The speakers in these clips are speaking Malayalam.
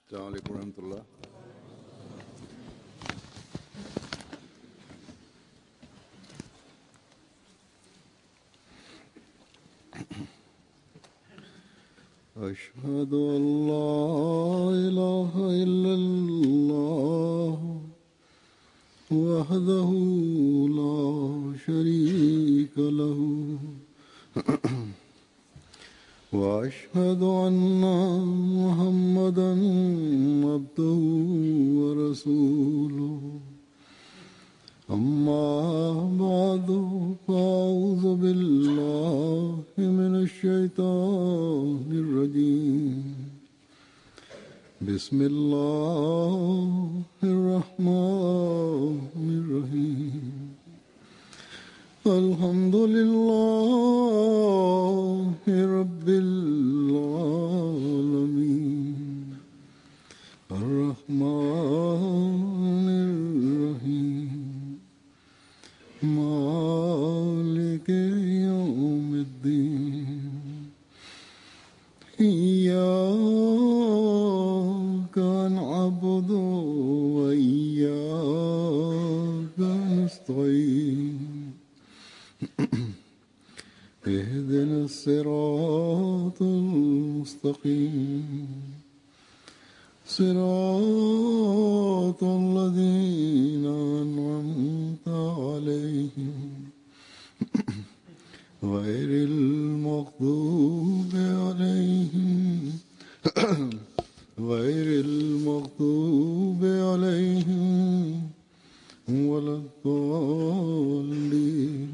السلام عليكم ورحمة الله أشهد أن لا إله إلا الله وحده لا شريك له واشهد ان محمدا عبده ورسوله اما بعد فاعوذ بالله من الشيطان الرجيم بسم الله الرحمن الرحيم الحمد لله رب العالمين الرحمن الرحيم مالك يوم الدين إياك نعبد وإياك نستعين اهدنا الصراط المستقيم صراط الذين أنعمت عليهم غير المغضوب عليهم غير المغضوب عليهم ولا الضالين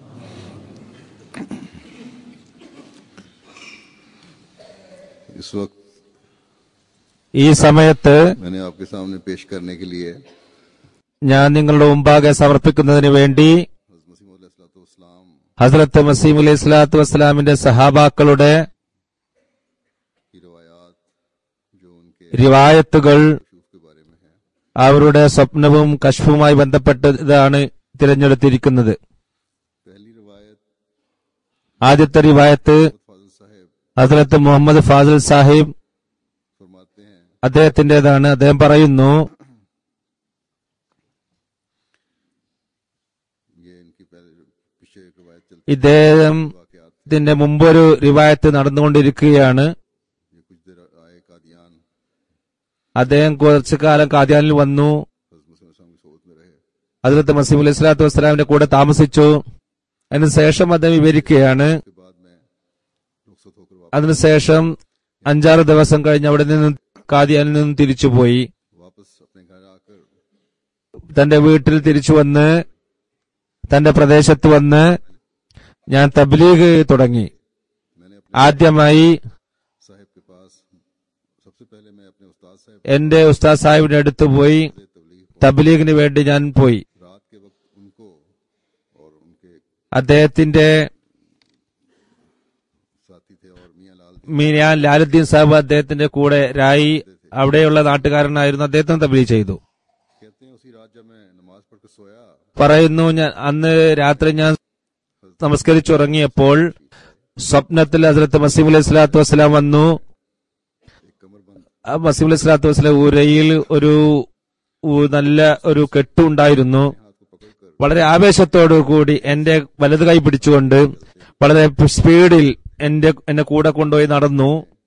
इस वक्त ഈ സമയത്ത് मैंने आपके सामने पेश करने के लिए ഞാൻ നിങ്ങളുടെ മുമ്പാകെ സമർപ്പിക്കുന്നതിന് വേണ്ടി इस्लाम ഹസ്രത്ത് മസീം അലൈഹി സ്വലാത്തു വസ്സലാമിന്റെ സഹാബാക്കളുടെ की रवायात जो उनके റിവായത്തുകൾ शूफ के बारे में है അവരുടെ സ്വപ്നവും കശ്ഫുമായി ബന്ധപ്പെട്ടതാണ് തിരഞ്ഞെടുത്തിരിക്കുന്നത് पहली रवायत ആദ്യത്തെ റിവായത്ത് फाजिल साहब ഹസ്രത്ത് മുഹമ്മദ് ഫാസിൽ സാഹിബ് फरमाते हैं അദ്ദേഹത്തിന്റേതാണ് അദ്ദേഹം പറയുന്നു ये इनकी पहले पीछे एक रवायत चलती ഇദ്ദേഹം वाकयात ഇതിന്റെ മുമ്പൊരു റിവായത്ത് നടന്നുകൊണ്ടിരിക്കുകയാണ് ये कुछ देर आए कादियान അദ്ദേഹം കുറച്ചു കാലം കാദ്യാനിൽ വന്നു हजरत मुस्लिम की सोबत में रहे ഹസ്രത്ത് മസീം അലൈഹി സ്വലാത്തു വസ്സലാമിന്റെ കൂടെ താമസിച്ചു അതിനുശേഷം അദ്ദേഹം വിവരിക്കുകയാണ് उसके बाद में रुखसत होकर वापस അതിനുശേഷം അഞ്ചാറ് ദിവസം കഴിഞ്ഞ് അവിടെ നിന്ന് കാദിയാനിൽ നിന്നും തിരിച്ചുപോയി वापस अपने घर आकर തന്റെ വീട്ടിൽ തിരിച്ചു വന്ന് തന്റെ പ്രദേശത്ത് വന്ന് ഞാൻ തബ്ലീഗ് തുടങ്ങി मैंने अपने ആദ്യമായി साहब के पास सबसे पहले मैं अपने उस्ताद साहब എന്റെ ഉസ്താദ് സാഹിബിന്റെ അടുത്ത് പോയി से तबलीग തബ്ലീഗിന് വേണ്ടി ഞാൻ പോയി रात के वक्त उनको और उनके അദ്ദേഹത്തിന്റെ साथी थे और मियाँ लाल മീ- ഞാൻ ലാലുദ്ദീൻ സാഹിബ് അദ്ദേഹത്തിന്റെ കൂടെ രായി അവിടെയുള്ള നാട്ടുകാരനായിരുന്നു അദ്ദേഹത്തിന് തബ്ലീഗ് ചെയ്തു कहते हैं उसी रात जब मैं नमाज पढ़कर सोया പറയുന്നു ഞാൻ അന്ന് രാത്രി ഞാൻ നമസ്കരിച്ചുറങ്ങിയപ്പോൾ സ്വപ്നത്തിൽ ഹസ്രത്ത് മസീം അലൈഹി സ്വലാത്തു വസ്സലാം വന്നു एक कमरबंद ആ മസീം അലൈഹി സ്വലാത്തു വസ്സലാം ഉരയിൽ ഒരു ഉ- നല്ല ഒരു കെട്ടുണ്ടായിരുന്നു हाथ को पकड़कर വളരെ ആവേശത്തോടു കൂടി എന്റെ വലത് കൈ പിടിച്ചുകൊണ്ട് വളരെ സ്പീഡിൽ എന്റെ എന്നെ കൂടെ കൊണ്ടുപോയി നടന്നു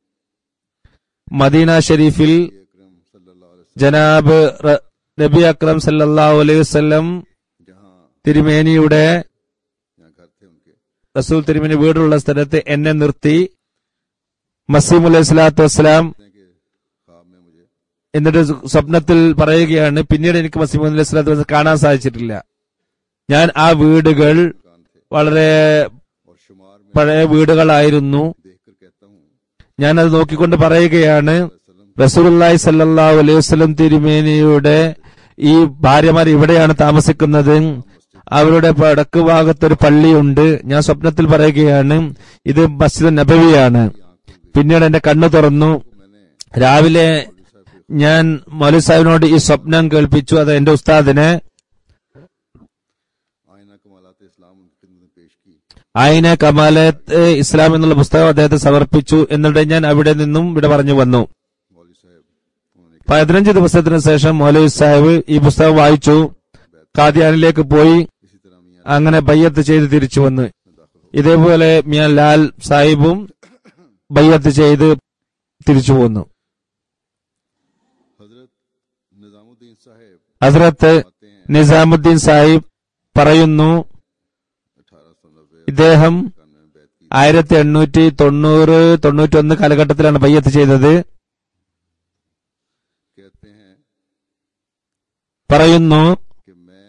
മദീന ഷെരീഫിൽ अकरम सल्लल्लाहु अलैहि वसल्लम ജനാബ് റ- നബി അക്രം സല്ലല്ലാഹു അലൈഹി വസല്ലം जहाँ തിരുമേനിയുടെ यहाँ घर थे उनके റസൂൽ തിരുമേനി വീടുള്ള സ്ഥലത്ത് എന്നെ നിർത്തി മസീം അലൈഹി സ്വലാത്തു വസ്സലാം कहते हैं कि ख्वाब में मुझे എന്നിട്ട് സ്വപ്നത്തിൽ പറയുകയാണ് പിന്നീട് എനിക്ക് മസീം അലൈഹി സ്വലാത്തു വസ്സലാം കാണാൻ സാധിച്ചിട്ടില്ല ഞാൻ ആ വീടുകൾ मकान थे വളരെ और शुमार में പഴയ വീടുകളായിരുന്നു देखकर कहता हूँ ഞാനത് നോക്കിക്കൊണ്ട് പറയുകയാണ് वसल्लम റസൂലുള്ളാഹി സല്ലല്ലാഹു അലൈഹി വസല്ലം തിരുമേനിയുടെ ഈ ഭാര്യമാർ ഇവിടെയാണ് താമസിക്കുന്നത് അവരുടെ വടക്ക് ഭാഗത്തൊരു പള്ളിയുണ്ട് ഞാൻ സ്വപ്നത്തിൽ പറയുകയാണ് ഇത് മസ്ജിദ് നബവിയാണ് പിന്നീട് എന്റെ കണ്ണു തുറന്നു मैंने രാവിലെ ഞാൻ മൗലി സാഹിബിനോട് ഈ സ്വപ്നം കേൾപ്പിച്ചു അത് എന്റെ ഉസ്താദിനെ आयना कमालात इस्लाम उनकी खिदमत में पेश की ആയിന കമാലത്ത് ഇസ്ലാം എന്നുള്ള പുസ്തകം അദ്ദേഹത്തെ സമർപ്പിച്ചു എന്നിട്ട് ഞാൻ അവിടെ നിന്നും ഇവിടെ പറഞ്ഞു വന്നു मौलवी साहब പതിനഞ്ച് ദിവസത്തിന് ശേഷം മൗലവി സാഹിബ് ഈ പുസ്തകം വായിച്ചു കാദ്യാനിലേക്ക് പോയി इसी तरह मियाँ അങ്ങനെ ബയ്യത്ത് ചെയ്ത് തിരിച്ചു വന്ന് ഇതേപോലെ മിയാ ലാൽ സാഹിബും ബയ്യത്ത് ചെയ്ത് തിരിച്ചു പോന്നു हजरत निजामुद्दीन साहेब ഹസ്രത്ത് आते हैं നിസാമുദ്ദീൻ സാഹിബ് പറയുന്നു अठारह सौ नब्बे ഇദ്ദേഹം इक्यानवे में बैत की ആയിരത്തി എണ്ണൂറ്റി തൊണ്ണൂറ് തൊണ്ണൂറ്റൊന്ന് കാലഘട്ടത്തിലാണ് ബയ്യത്ത് ചെയ്തത് कहते हैं പറയുന്നു कि मैं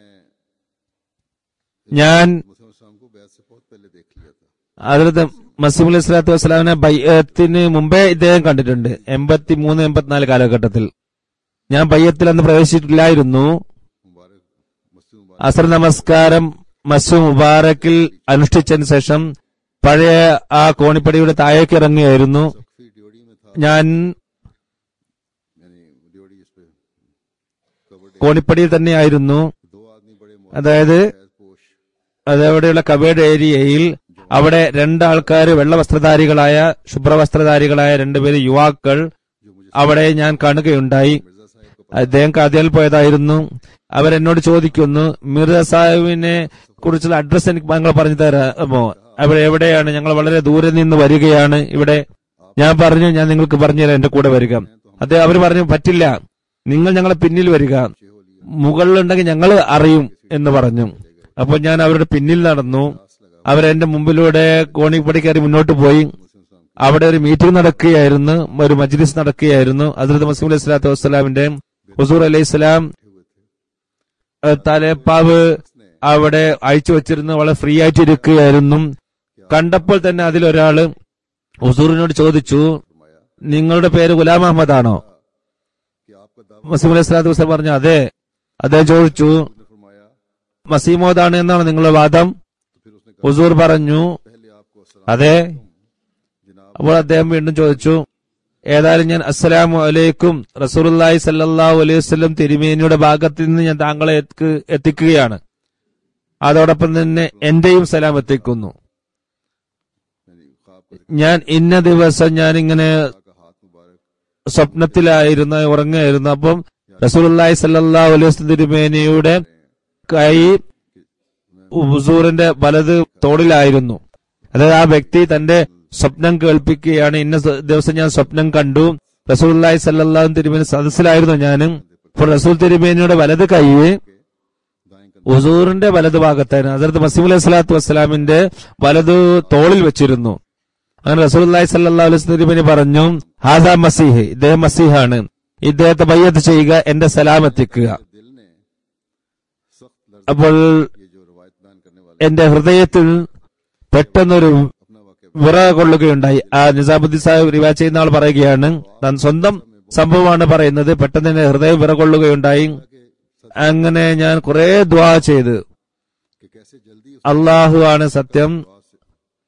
ഞാൻ मुसलमान शाम को बैत से बहुत पहले देख लिया था അതിലത്തെ മസീം അലൈഹി സ്വലാത്തു വസ്സലാമിനെ ബയ്യത്തിന് മുമ്പേ ഇദ്ദേഹം കണ്ടിട്ടുണ്ട് എൺപത്തി മൂന്ന് എൺപത്തിനാല് കാലഘട്ടത്തിൽ ഞാൻ ബയ്യത്തിൽ അന്ന് പ്രവേശിച്ചിട്ടില്ലായിരുന്നു मुबारक मस्जिद मुबारक അസർ നമസ്കാരം മസു മുബാറക്കിൽ അനുഷ്ഠിച്ചതിന് ശേഷം പഴയ ആ കോണിപ്പടിയുടെ താഴേക്ക് ഇറങ്ങിയായിരുന്നു सखफी ड्योड़ी में था ഞാൻ यानी ड्योड़ी इस पे कवर्ड കോണിപ്പടിയിൽ തന്നെയായിരുന്നു दो आदमी बड़े അതായത് पोश അതവിടെയുള്ള കബേഡ് ഏരിയയിൽ അവിടെ രണ്ടാൾക്കാർ വെള്ള വസ്ത്രധാരികളായ ശുഭ്രവസ്ത്രധാരികളായ രണ്ടുപേര് യുവാക്കൾ जो मुझे അവിടെ ഞാൻ കാണുകയുണ്ടായി मिर्जा साहब का അദ്ദേഹം കാദ്യാൽ പോയതായിരുന്നു അവരെന്നോട് ചോദിക്കുന്നു മിർജ സാഹിബിനെ കുറിച്ചുള്ള അഡ്രസ് എനിക്ക് നിങ്ങൾ പറഞ്ഞു തരാമോ അവിടെ എവിടെയാണ് ഞങ്ങൾ വളരെ ദൂരെ നിന്ന് വരികയാണ് ഇവിടെ ഞാൻ പറഞ്ഞു ഞാൻ നിങ്ങൾക്ക് പറഞ്ഞുതരാം എന്റെ കൂടെ വരിക അദ്ദേഹം അവർ പറഞ്ഞു പറ്റില്ല നിങ്ങൾ ഞങ്ങളെ പിന്നിൽ വരിക മുകളിലുണ്ടെങ്കിൽ ഞങ്ങൾ അറിയും എന്ന് പറഞ്ഞു അപ്പൊ ഞാൻ അവരുടെ പിന്നിൽ നടന്നു അവരെന്റെ മുമ്പിലൂടെ കോണിപ്പടി കയറി മുന്നോട്ട് പോയി അവിടെ ഒരു മീറ്റിംഗ് നടക്കുകയായിരുന്നു ഒരു മജ്ലിസ് നടക്കുകയായിരുന്നു അതിർത്ത് മസീം അലൈഹി സ്വലാത്തു വസ്സലാമിന്റെ ഹുസൂർ അലൈഹി സ്വലാം ഏഹ്, തലേപ്പാവ് അവിടെ അയച്ചു വെച്ചിരുന്ന് വളരെ ഫ്രീ ആയിട്ട് ഇരിക്കുകയായിരുന്നു കണ്ടപ്പോൾ തന്നെ അതിലൊരാള് ഹുസൂറിനോട് ചോദിച്ചു നിങ്ങളുടെ പേര് ഗുലാം അഹമ്മദ് ആണോ कि आपका दावा മസീം അലൈഹി സ്വലാത്തു വസ്സലാം പറഞ്ഞു അതെ അദ്ദേഹം ചോദിച്ചു ने फरमाया മസീമോദാണ് എന്നാണ് നിങ്ങളുടെ വാദം तो फिर उसने कहा ഹുസൂർ പറഞ്ഞു पहले आपको अस्सलाम അതെ जनाब അപ്പോൾ അദ്ദേഹം വീണ്ടും ചോദിച്ചു ഏതായാലും ഞാൻ അസ്സലാമു അലൈക്കും റസൂലുള്ളാഹി സല്ലല്ലാഹു അലൈഹി വസല്ലം തിരുമേനിയുടെ ഭാഗത്ത് നിന്ന് ഞാൻ താങ്കളെ എത്തിക്ക്- എത്തിക്കുകയാണ് അതോടൊപ്പം തന്നെ എന്റെയും സലാം എത്തിക്കുന്നു यानी ख्वाब का ഞാൻ ഇന്ന ദിവസം ഞാൻ ഇങ്ങനെ का हाथ मुबारक സ്വപ്നത്തിലായിരുന്നു ഉറങ്ങുകയായിരുന്നു അപ്പം റസൂലുള്ളാഹി സല്ലല്ലാഹു അലൈഹി വസല്ലം തിരുമേനിയുടെ കൈ ഹുസൂറിന്റെ വലത് തോളിലായിരുന്നു അതായത് ആ വ്യക്തി തന്റെ സ്വപ്നം കേൾപ്പിക്കുകയാണ് ഇന്ന സ- ദിവസം ഞാൻ സ്വപ്നം കണ്ടു റസൂലുള്ളാഹി സല്ലല്ലാഹു തിരുമേനി സദസ്സിലായിരുന്നു ഞാനും അപ്പോൾ റസൂൽ തിരുമേനിയുടെ വലത് കൈ दाएं कंधे ഹുസൂറിന്റെ വലത് ഭാഗത്തായിരുന്നു ഹസരത്ത് മസീം അലൈഹി സ്വലാത്തു വസ്സലാമിന്റെ വലത് തോളിൽ വെച്ചിരുന്നു അങ്ങനെ റസൂലുള്ളാഹി സല്ലല്ലാഹു അലൈഹി വസല്ലം തിരുമേനി പറഞ്ഞു ഹാദാ മസീഹ് ഇദ്ദേഹം മസീഹാണ് ഇദ്ദേഹത്തെ ബയ്യത്ത് ചെയ്യുക എന്റെ സലാം എത്തിക്കുക दिल ने सख्त लर्ज അപ്പോൾ ये जो रवायत बयान करने वाले എന്റെ ഹൃദയത്തിൽ പെട്ടെന്നൊരു अपना वाक्य വിറ കൊള്ളുകയുണ്ടായി ആ നിസാമുദ്ദീൻ സാഹിബ് റിവാ ചെയ്യുന്ന ആൾ പറയുകയാണ് താൻ സ്വന്തം സംഭവമാണ് പറയുന്നത് പെട്ടെന്ന് എന്റെ ഹൃദയം വിറ കൊള്ളുകയുണ്ടായി कि അങ്ങനെ ഞാൻ കുറെ ദ്വാ ചെയ്ത് कि कैसे जल्दी उस അള്ളാഹു ആണ് സത്യം दुआ से,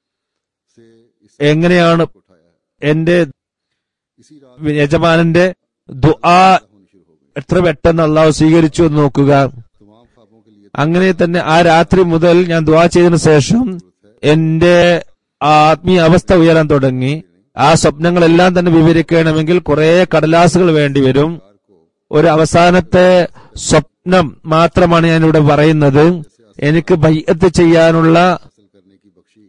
से इस എങ്ങനെയാണ് उठाया है എന്റെ इसी रात യജമാനന്റെ ദുആ होनी शुरू हो गई എത്ര പെട്ടെന്ന് അള്ളാഹു സ്വീകരിച്ചു എന്ന് നോക്കുക तमाम ख्वाबों के लिए അങ്ങനെ തന്നെ ആ രാത്രി മുതൽ ഞാൻ ദുആ ചെയ്തതിനു ശേഷം എന്റെ ആ ആത്മീയ അവസ്ഥ ഉയരാൻ തുടങ്ങി ആ സ്വപ്നങ്ങളെല്ലാം തന്നെ വിവരിക്കണമെങ്കിൽ കുറെ കടലാസുകൾ വേണ്ടിവരും ഒരു അവസാനത്തെ സ്വപ്നം മാത്രമാണ് ഞാൻ ഇവിടെ പറയുന്നത് എനിക്ക് ബയ്യത്ത് ചെയ്യാനുള്ള हासिल करने की बख्शी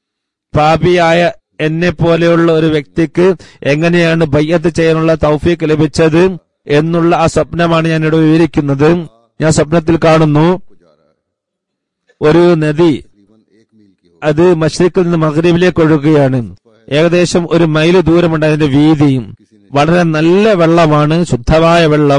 പാപിയായ എന്നെ പോലെയുള്ള ഒരു വ്യക്തിക്ക് എങ്ങനെയാണ് ബയ്യത്ത് ചെയ്യാനുള്ള തൗഫീക്ക് ലഭിച്ചത് എന്നുള്ള ആ സ്വപ്നമാണ് ഞാൻ ഇവിടെ വിവരിക്കുന്നത് ഞാൻ സ്വപ്നത്തിൽ കാണുന്നു को जा रहा है ഒരു നദി तकरीबन एक मील की हो അത് മഷ്രിഖിൽ നിന്ന് മഗ്രിബിലേക്ക് ഒഴുകുകയാണ് ഏകദേശം ഒരു മൈൽ ദൂരമുണ്ട് അതിന്റെ വീതിയും വളരെ നല്ല വെള്ളമാണ് ശുദ്ധമായ വെള്ളം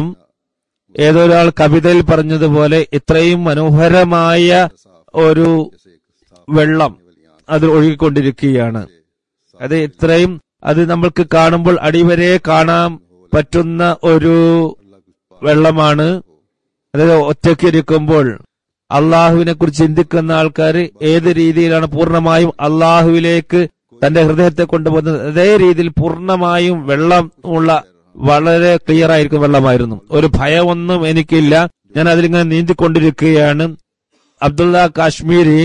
ഏതൊരാൾ കവിതയിൽ പറഞ്ഞതുപോലെ ഇത്രയും മനോഹരമായ ഒരു जैसे एक साफ വെള്ളം അത് ഒഴുകിക്കൊണ്ടിരിക്കുകയാണ് അത് ഇത്രയും അത് നമ്മൾക്ക് കാണുമ്പോൾ അടിവരെ കാണാൻ പറ്റുന്ന ഒരു വെള്ളമാണ് അതായത് ഒറ്റയ്ക്ക് ഇരിക്കുമ്പോൾ അള്ളാഹുവിനെ കുറിച്ച് ചിന്തിക്കുന്ന ആൾക്കാർ ഏത് രീതിയിലാണ് പൂർണ്ണമായും അള്ളാഹുവിലേക്ക് തന്റെ ഹൃദയത്തെ കൊണ്ടുപോകുന്നത് അതേ രീതിയിൽ പൂർണ്ണമായും വെള്ളം ഉള്ള വളരെ ക്ലിയർ ആയിരിക്കും വെള്ളമായിരുന്നു ഒരു ഭയമൊന്നും എനിക്കില്ല ഞാൻ അതിലിങ്ങനെ നീന്തിക്കൊണ്ടിരിക്കുകയാണ് അബ്ദുള്ള കാശ്മീരി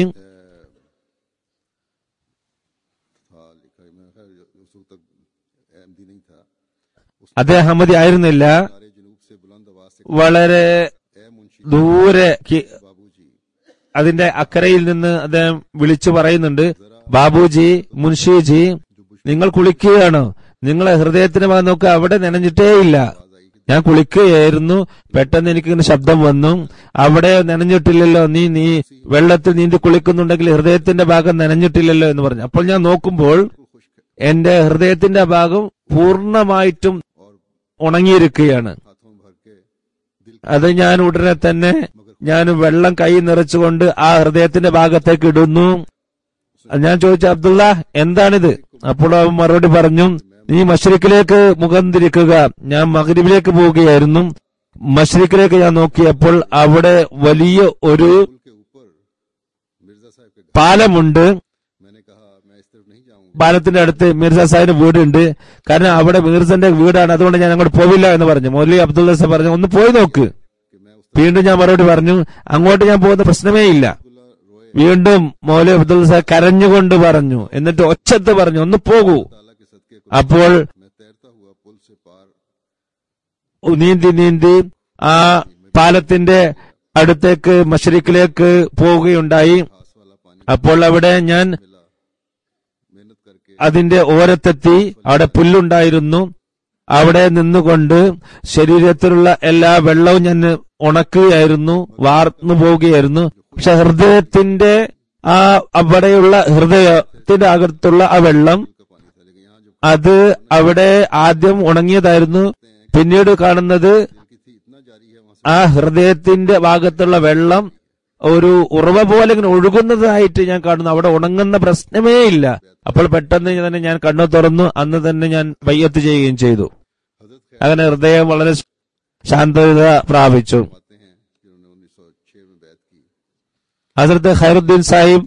था लिखा है मैं खैर उस वक्त तक एमडी नहीं था उस അദ്ദേഹം അഹമ്മദി ആയിരുന്നില്ല सारे जनूब से बुलंद आवाज से വളരെ ए मुंशी ദൂരെ കി- बाबूजी അതിന്റെ അക്കരയിൽ നിന്ന് അദ്ദേഹം വിളിച്ചു പറയുന്നുണ്ട് ബാബുജി മുൻഷിജി നിങ്ങൾ കുളിക്കുകയാണോ നിങ്ങളെ ഹൃദയത്തിന് ഭാഗം നോക്കുക അവിടെ നനഞ്ഞിട്ടേയില്ല ഞാൻ കുളിക്കുകയായിരുന്നു പെട്ടെന്ന് എനിക്ക് ഇങ്ങനെ ശബ്ദം വന്നു അവിടെ നനഞ്ഞിട്ടില്ലല്ലോ നീ നീ വെള്ളത്തിൽ നീന്തി കുളിക്കുന്നുണ്ടെങ്കിൽ ഹൃദയത്തിന്റെ ഭാഗം നനഞ്ഞിട്ടില്ലല്ലോ എന്ന് പറഞ്ഞു അപ്പോൾ ഞാൻ നോക്കുമ്പോൾ എന്റെ ഹൃദയത്തിന്റെ ഭാഗം പൂർണ്ണമായിട്ടും ഉണങ്ങിയിരിക്കുകയാണ് हाथों भर के दिल അത് ഞാൻ ഉടനെ തന്നെ ഞാൻ വെള്ളം കൈ നിറച്ചുകൊണ്ട് ആ ഹൃദയത്തിന്റെ ഭാഗത്തേക്ക് ഇടുന്നു അത് ഞാൻ ചോദിച്ചു അബ്ദുള്ള എന്താണിത് അപ്പോൾ അവൻ മറുപടി പറഞ്ഞു നീ മഷ്രിഖിലേക്ക് മുഖം തിരിക്കുക ഞാൻ മഗ്രിബിലേക്ക് പോവുകയായിരുന്നു മഷ്രിഖിലേക്ക് ഞാൻ നോക്കിയപ്പോൾ അവിടെ വലിയ ഒരു पुल के ऊपर मिर्जा साहब के घर പാലമുണ്ട് मैंने कहा मैं इस तरफ नहीं जाऊंगा പാലത്തിന്റെ അടുത്ത് മിർസ സാഹിബിന് വീടുണ്ട് കാരണം അവിടെ മീർസന്റെ വീടാണ് അതുകൊണ്ട് ഞാൻ അങ്ങോട്ട് പോവില്ല എന്ന് പറഞ്ഞു മൗലി അബ്ദുള്ള സാഹിബ് പറഞ്ഞു ഒന്ന് പോയി നോക്ക് कि मैं उस വീണ്ടും ഞാൻ മറുപടി പറഞ്ഞു അങ്ങോട്ട് ഞാൻ പോകുന്ന പ്രശ്നമേ ഇല്ല अब्दुल्ला रोए വീണ്ടും മൗലി അബ്ദുൽ സാഹിബ് കരഞ്ഞുകൊണ്ട് പറഞ്ഞു എന്നിട്ട് ഒച്ചത്ത് പറഞ്ഞു ഒന്ന് പോകൂ ताला के सदके को അപ്പോൾ मैं तैरता हुआ पुल से पार നീന്തി നീന്തി ആ പാലത്തിന്റെ അടുത്തേക്ക് മഷരിക്കിലേക്ക് പോവുകയുണ്ടായി घास वाला पानी അപ്പോൾ അവിടെ ഞാൻ मिला मेहनत करके അതിന്റെ ഓരത്തെത്തി അവിടെ പുല്ലുണ്ടായിരുന്നു അവിടെ നിന്നുകൊണ്ട് ശരീരത്തിലുള്ള എല്ലാ വെള്ളവും ഞാൻ ഉണക്കുകയായിരുന്നു വാർന്നു പോവുകയായിരുന്നു പക്ഷെ ഹൃദയത്തിന്റെ ആ അവിടെയുള്ള ഹൃദയത്തിന്റെ അകത്തുള്ള ആ വെള്ളം का पानी था लेकिन यहाँ जब അത് അവിടെ ആദ്യം ഉണങ്ങിയതായിരുന്നു പിന്നീട് കാണുന്നത് दिल की थी इतना जारी है वहां से ആ ഹൃദയത്തിന്റെ ഭാഗത്തുള്ള വെള്ളം ഒരു ഉറവ പോലെ ഇങ്ങനെ ഒഴുകുന്നതായിട്ട് ഞാൻ കാണുന്നു അവിടെ ഉണങ്ങുന്ന പ്രശ്നമേ ഇല്ല അപ്പോൾ പെട്ടെന്ന് തന്നെ ഞാൻ കണ്ണു തുറന്നു അന്ന് തന്നെ ഞാൻ ബയ്യത്ത് ചെയ്യുകയും ചെയ്തു हजरत खैर അങ്ങനെ ഹൃദയം വളരെ ശാന്തത പ്രാപിച്ചു आते हैं जिन्होंने उन्नीस सौ छह में बैत की ഹസരത്ത് ഖൈറുദ്ദീൻ സാഹിബ്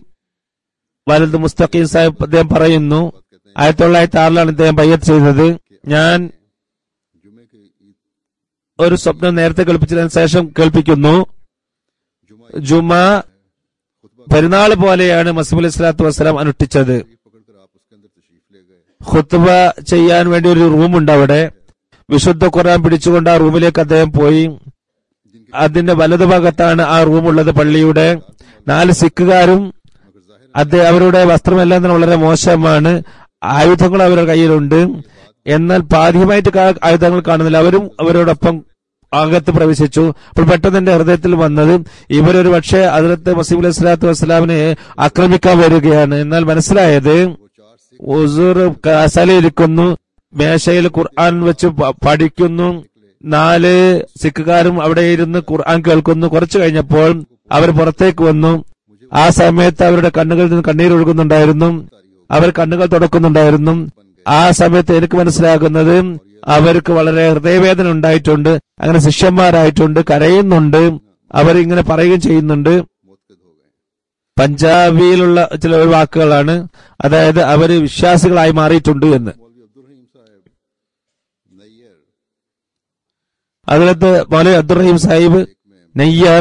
വലത് മുസ്തഖീം സാഹിബ് അദ്ദേഹം പറയുന്നു ആയിരത്തി തൊള്ളായിരത്തി ആറിലാണ് ഇദ്ദേഹം ബയ്യത്ത് ചെയ്തത് ഞാൻ जुमे के ईद ഒരു സ്വപ്നം നേരത്തെ കേൾപ്പിച്ചതിന് ശേഷം കേൾപ്പിക്കുന്നു जुमा ജുമ खुतबा പെരുന്നാൾ പോലെയാണ് മസീബ് ഇസ്ലാത്തു വസ്സലാം അനുഷ്ഠിച്ചത് शरीफ पकड़कर आप उसके अंदर तशरीफ ले गए ഖുത്ബ ചെയ്യാൻ വേണ്ടി ഒരു റൂമുണ്ട് അവിടെ വിശുദ്ധ ഖുർആൻ പിടിച്ചുകൊണ്ട് ആ റൂമിലേക്ക് അദ്ദേഹം പോയി जिनके അതിന്റെ വലതുഭാഗത്താണ് ആ റൂമുള്ളത് പള്ളിയുടെ നാല് സിഖുകാരും मगर जाहिर അദ്ദേഹം അവരുടെ വസ്ത്രമെല്ലാം തന്നെ വളരെ മോശമാണ് ആയുധങ്ങൾ അവരുടെ കയ്യിലുണ്ട് എന്നാൽ പാതികമായിട്ട് കാ- ആയുധങ്ങൾ കാണുന്നില്ല അവരും അവരോടൊപ്പം അകത്ത് പ്രവേശിച്ചു അപ്പോൾ പെട്ടെന്ന് എന്റെ ഹൃദയത്തിൽ വന്നത് ഇവരൊരു പക്ഷേ അതിലത്തെ മസീബ് അലൈഹി സ്വലാത്തു വസ്സലാമിനെ ആക്രമിക്കാൻ വരികയാണ് എന്നാൽ മനസ്സിലായത് वो चार सिख ഉസൂർ കസലയിരിക്കുന്നു മേശയിൽ ഖുർആൻ വെച്ച് പ- പഠിക്കുന്നു നാല് സിഖുകാരും അവിടെ ഇരുന്ന് ഖുർആൻ കേൾക്കുന്നു കുറച്ചു കഴിഞ്ഞപ്പോൾ അവർ പുറത്തേക്ക് വന്നു ആ സമയത്ത് അവരുടെ കണ്ണുകളിൽ നിന്ന് കണ്ണീരൊഴുകുന്നുണ്ടായിരുന്നു അവർ കണ്ണുകൾ തുടക്കുന്നുണ്ടായിരുന്നു ആ സമയത്ത് എനിക്ക് മനസ്സിലാകുന്നത് അവർക്ക് വളരെ ഹൃദയവേദന ഉണ്ടായിട്ടുണ്ട് അങ്ങനെ ശിഷ്യന്മാരായിട്ടുണ്ട് കരയുന്നുണ്ട് അവർ ഇങ്ങനെ പറയുകയും ചെയ്യുന്നുണ്ട് मोतकद हो गए പഞ്ചാബിയിലുള്ള ചില വാക്കുകളാണ് അതായത് അവര് വിശ്വാസികളായി മാറിയിട്ടുണ്ട് എന്ന് मौलवी अब्दुल रहीम साहब नैयर അതിലത്ത് മൗലവി അബ്ദുറഹീം സാഹിബ് നെയ്യർ